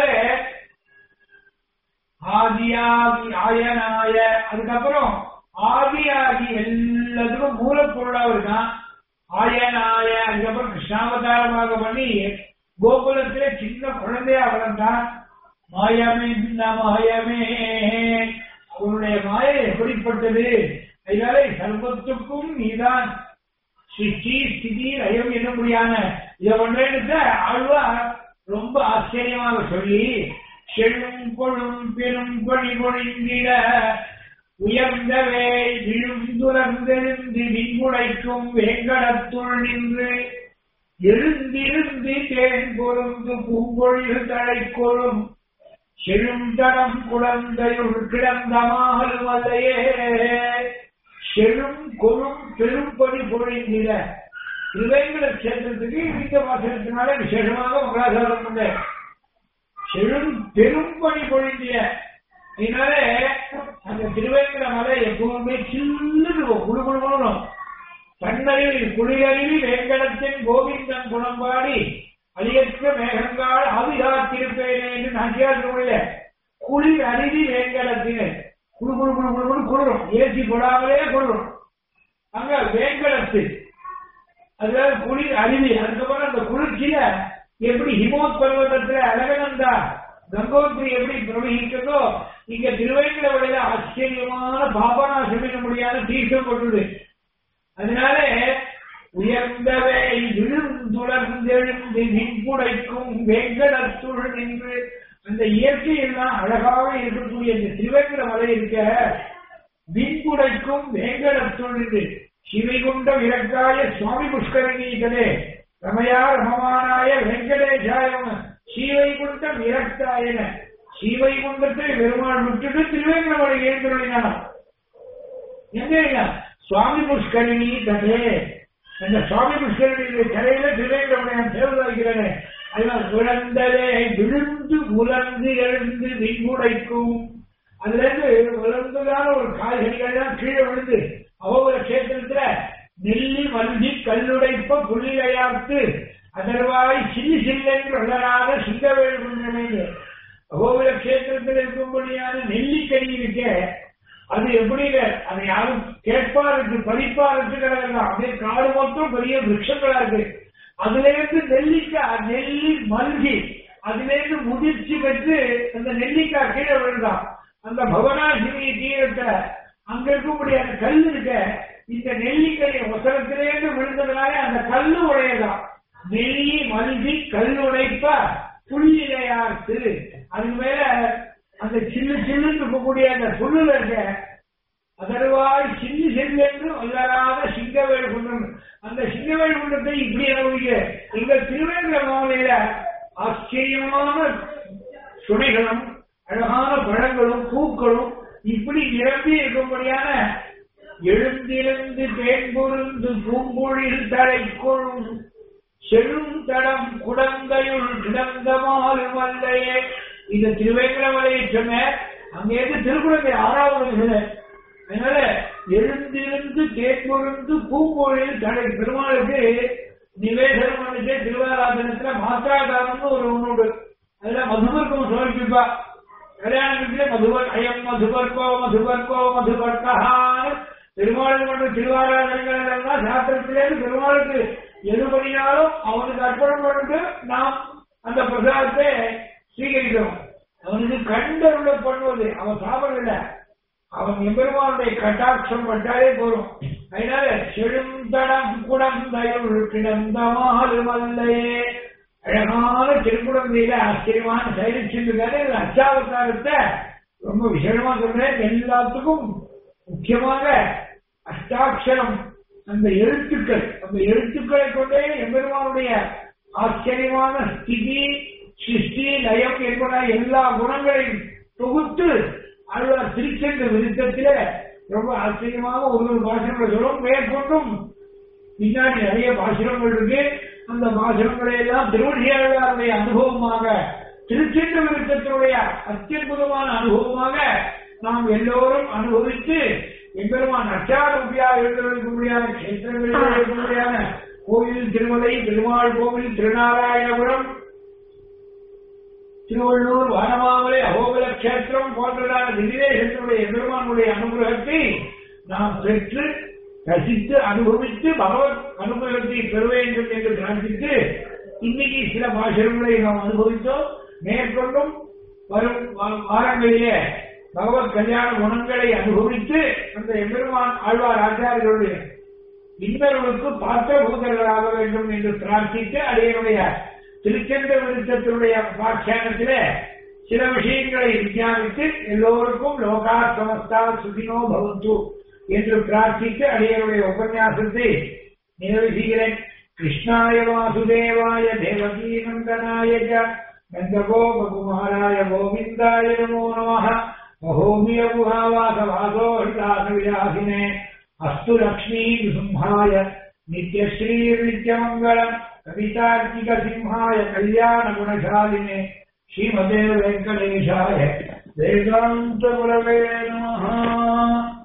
ஆதியாகி ஆயனாய அதுக்கப்புறம் ஆதியாகி எல்லாத்துக்கும் மூலப்பொருளா இருக்கான் ஆயனாய அதுக்கப்புறம் கிருஷ்ணாவதாரமாக பண்ணி கோகுலத்திலே சின்ன குழந்தையா வளர்ந்தான் மாயமே இந்த மாயமே அவனுடைய மாயை எப்படிப்பட்டது அதனால சர்வத்துக்கும் நீதான் சிருஷ்டி ஸ்திதி லயம் என்ன முடியாத இதை பண்றேன்னு ஆழ்வா ரொம்ப ஆச்சரியமாக சொல்லி செழும் கொழும் பெரும் பணி பொழிந்திட உயர்ந்தவே விழுந்துலர்ந்தெழுந்து விண்குடைக்கும் வேங்கடத்துள் நின்று எழுந்திருந்து தேன் பொருந்து பூங்கொழில் தழை கொழும் செழுந்தடம் குழந்தையுள் கிடந்தமாலும் அல்லையே செழும் கொழும் பெரும்படி பொழிந்திட திருவேங்கட கஷேத்திரத்துக்கு இந்த வாசனத்தினால விசேஷமாக மங்களாசாரம் பண்ணேன் செழும் பெரும்பணி பொழிந்திய இதனால அந்த திருவேங்கட மலை எப்பவுமே சில்லுன்னு இருக்கும் குழு குழு குழுணும் தன்னறிவில் குளிரறிவி வேங்கடத்தின் கோவிந்தன் குணம்பாடி அழியற்ற மேகங்கால் ஆதிகாத்திருப்பேனே என்று நாட்டியார் திருமொழியில குளிர் அருவி வேங்கடத்தினர் குழு குழு குழு குழு குழு குளிரும் ஏசி போடாமலே குளிரும் அங்க வேங்கடத்து அதாவது குளிர் அருவி அதுக்கப்புறம் அந்த குளிர்ச்சியில எப்படி ஹிமோத் பர்வதத்துல அழகனந்தா கங்கோத்ரி எப்படி பிரவகிக்கிறதோ இங்க திருவேங்கடவடையில ஆச்சரியமான பாபநாசமிக்க முடியாத தீர்த்தம் கொண்டது அதனால உயர்ந்தவை விழுந்துளர்ந்தெழுந்து நின்புடைக்கும் வெங்கடத்துள் நின்று அந்த இயற்கையெல்லாம் அழகாக இருக்கக்கூடிய இந்த திருவேங்கட மலை இருக்க விண்புடைக்கும் வேங்கடத்துள் நின்று சிவைகுண்ட விரக்காய சுவாமி புஷ்கரணீகனே ரமயா ரமமானாய வெங்கடேசாயம் ஸ்ரீவைகுண்ட விரக்தாயன ஸ்ரீவைகுண்டத்தை பெருமாள் விட்டுட்டு திருவேங்கடமலை ஏற்றுள்ளான் எங்க சுவாமி புஷ்கரிணி தடே அந்த சுவாமி புஷ்கரிணியுடைய கரையில திருவேங்கடமுடையான் தேவதாகிறேன் அதனால் விழுந்ததே விழுந்து உலர்ந்து எழுந்து விண்குடைக்கும் அதுல இருந்து விழுந்ததான ஒரு காய்கறிகள் எல்லாம் கீழே விழுந்து அவ்வளவு கஷேத்திரத்துல நெல்லி மல்கி கல்லுடைப்ப புள்ளிலையாத்து அதர்வாய் சில்லி சில்லென்று வளராத சிங்கவேல் புண்ணியமைந்து அகோவில கஷேத்திரத்தில் இருக்கும்படியான நெல்லிக்கனி இருக்க அது எப்படி அதை யாரும் கேட்பாருக்கு பறிப்பாருக்கு கிடையாது அப்படியே காடு மொத்தம் பெரிய விருட்சங்களா இருக்கு அதுல இருந்து நெல்லிக்காய் நெல்லி மல்கி அதுல இருந்து முதிர்ச்சி பெற்று அந்த நெல்லிக்காய் கீழே விழுந்தான் அந்த பவனாசினி தீரத்தை அங்க இருக்கக்கூடிய அந்த கல் இருக்க இந்த நெல்லிக்கனி ஒசரத்திலேருந்து விழுந்ததுனால அந்த கல்லு உடையதான் நெல்லி மல்கி கல் உடைப்ப புள்ளிலையார்த்து அது மேல அந்த சில்லு சில்லுன்னு இருக்கக்கூடிய அந்த புல்லுல இருக்க அதர்வாய் சில்லி செல்லென்று வல்லராத சிங்கவேல் குன்றம் அந்த சிங்கவேல் குன்றத்தை இப்படி அனுபவிக்க எங்க திருவேந்திர மாலையில ஆச்சரியமான சுனைகளும் அழகான பழங்களும் பூக்களும் இப்படி நிரம்பி இருக்கும்படியான எழுந்திருந்து தேன்பொருந்து பூம்பொழில் தலைக்கொழும் செழும் தடம் குடந்தையுள் கிடந்தமால் வல்லையே இந்த திருவேங்கடமலையை சொன்ன அங்கேருந்து திருக்குழந்தை ஆறாவது நிலை அதனால எழுந்திருந்து தேன்பொருந்து பூம்பொழில் தடை பெருமாளுக்கு நிவேசனம் பண்ணிட்டு திருவாராதனத்துல மாத்திராதாரம்னு ஒரு ஒண்ணு உண்டு அதுல மதுபர்க்கம் சமர்ப்பிப்பா கல்யாணத்துல மதுபர் அயம் மதுபர்க்கோ மதுபர்க்கோ மதுபர்க்கான்னு பெருமாள் கொண்ட திருவாராதனங்கள் எல்லாம் சாஸ்திரத்திலேருந்து பெருமாளுக்கு எது பண்ணினாலும் அவனுக்கு அர்ப்பணம் பண்ணிட்டு நாம் அந்த பிரசாதத்தை ஸ்வீகரிக்கிறோம் அவனுக்கு கண்டருள பண்ணுவது அவன் சாப்பிடல அவன் எம்பெருமானுடைய கட்டாட்சம் பட்டாலே போதும் அதனால செழுந்தடம் குடந்தையுள் கிடந்தமாறு மல்லையே அழகான திருக்குடந்தையில ஆச்சரியமான சைலட்சியிருக்காரு அச்சாவதாரத்தை ரொம்ப விசேஷமா சொல்றேன் எல்லாத்துக்கும் முக்கியமாக அஷ்டாட்சரம் அந்த எழுத்துக்கள் அந்த எழுத்துக்களை கொண்டே எம்பெருமானுடைய ஆச்சரியமான ஸ்திதி சிருஷ்டி லயம் என்பன எல்லா குணங்களையும் தொகுத்து அல்வார் திருச்சென்ற விருத்தத்தில ரொம்ப ஆச்சரியமாக ஒரு ஒரு பாசனங்களை சொல்லும் மேற்கொண்டும் பின்னாடி நிறைய பாசனங்கள் இருக்கு அந்த பாசனங்களை எல்லாம் திருவடியாளருடைய அனுபவமாக திருச்சென்ற விருத்தத்தினுடைய அத்தியுதமான அனுபவமாக நாம் எல்லோரும் அனுபவித்து எம்பெருமான் அச்சாரூபியா எழுந்திருக்க முடியாத கஷேத்திரங்களில் இருக்க முடியாத கோயில் திருமலை பெருமாள் கோவில் திருநாராயணபுரம் திருவள்ளூர் வானமாமலை அகோபல கஷேத்திரம் போன்றதான திவ்யதேசத்தினுடைய எம்பெருமானுடைய அனுகிரகத்தை நாம் பெற்று ரசித்து அனுபவித்து பகவத் அனுகிரகத்தை பெற வேண்டும் என்று பிரார்த்தித்து இன்னைக்கு சில பாஷங்களை நாம் அனுபவித்தோம் மேற்கொண்டும் வரும் வாரங்களிலே பகவத் கல்யாண குணங்களை அனுபவித்து அந்த எம்பெருமான் ஆழ்வார் ஆச்சாரியர்களுடைய இன்னர்களுக்கு பார்த்த பூதர்களாக வேண்டும் என்று பிரார்த்தித்து அடையனுடைய திருச்செந்த விருத்தத்தினுடைய பாக்கியானத்தில சில விஷயங்களை விஞ்ஞானித்து எல்லோருக்கும் லோகா சமஸ்தா சுகினோ பவந்து என்று பிரார்த்தித்து அடியனுடைய உபன்யாசத்தை நிறைவு செய்கிறேன் கிருஷ்ணாய வாசுதேவாய தேவகீ நந்தனாய நந்தகோபகுமாராய கோவிந்தாய நமோ நமः மகோமியகுஹாவாசவாசோஹிதாசவிலாசினே அஸ்து லக்ஷ்மீ சிம்ஹாய நித்யஸ்ரீர்நித்யமங்கலம் கவிதார்க்கிக சிம்ஹாய கல்யாண குணசாலினே ஸ்ரீமதே வெங்கடேஷாய வேதாந்த குரவே நமः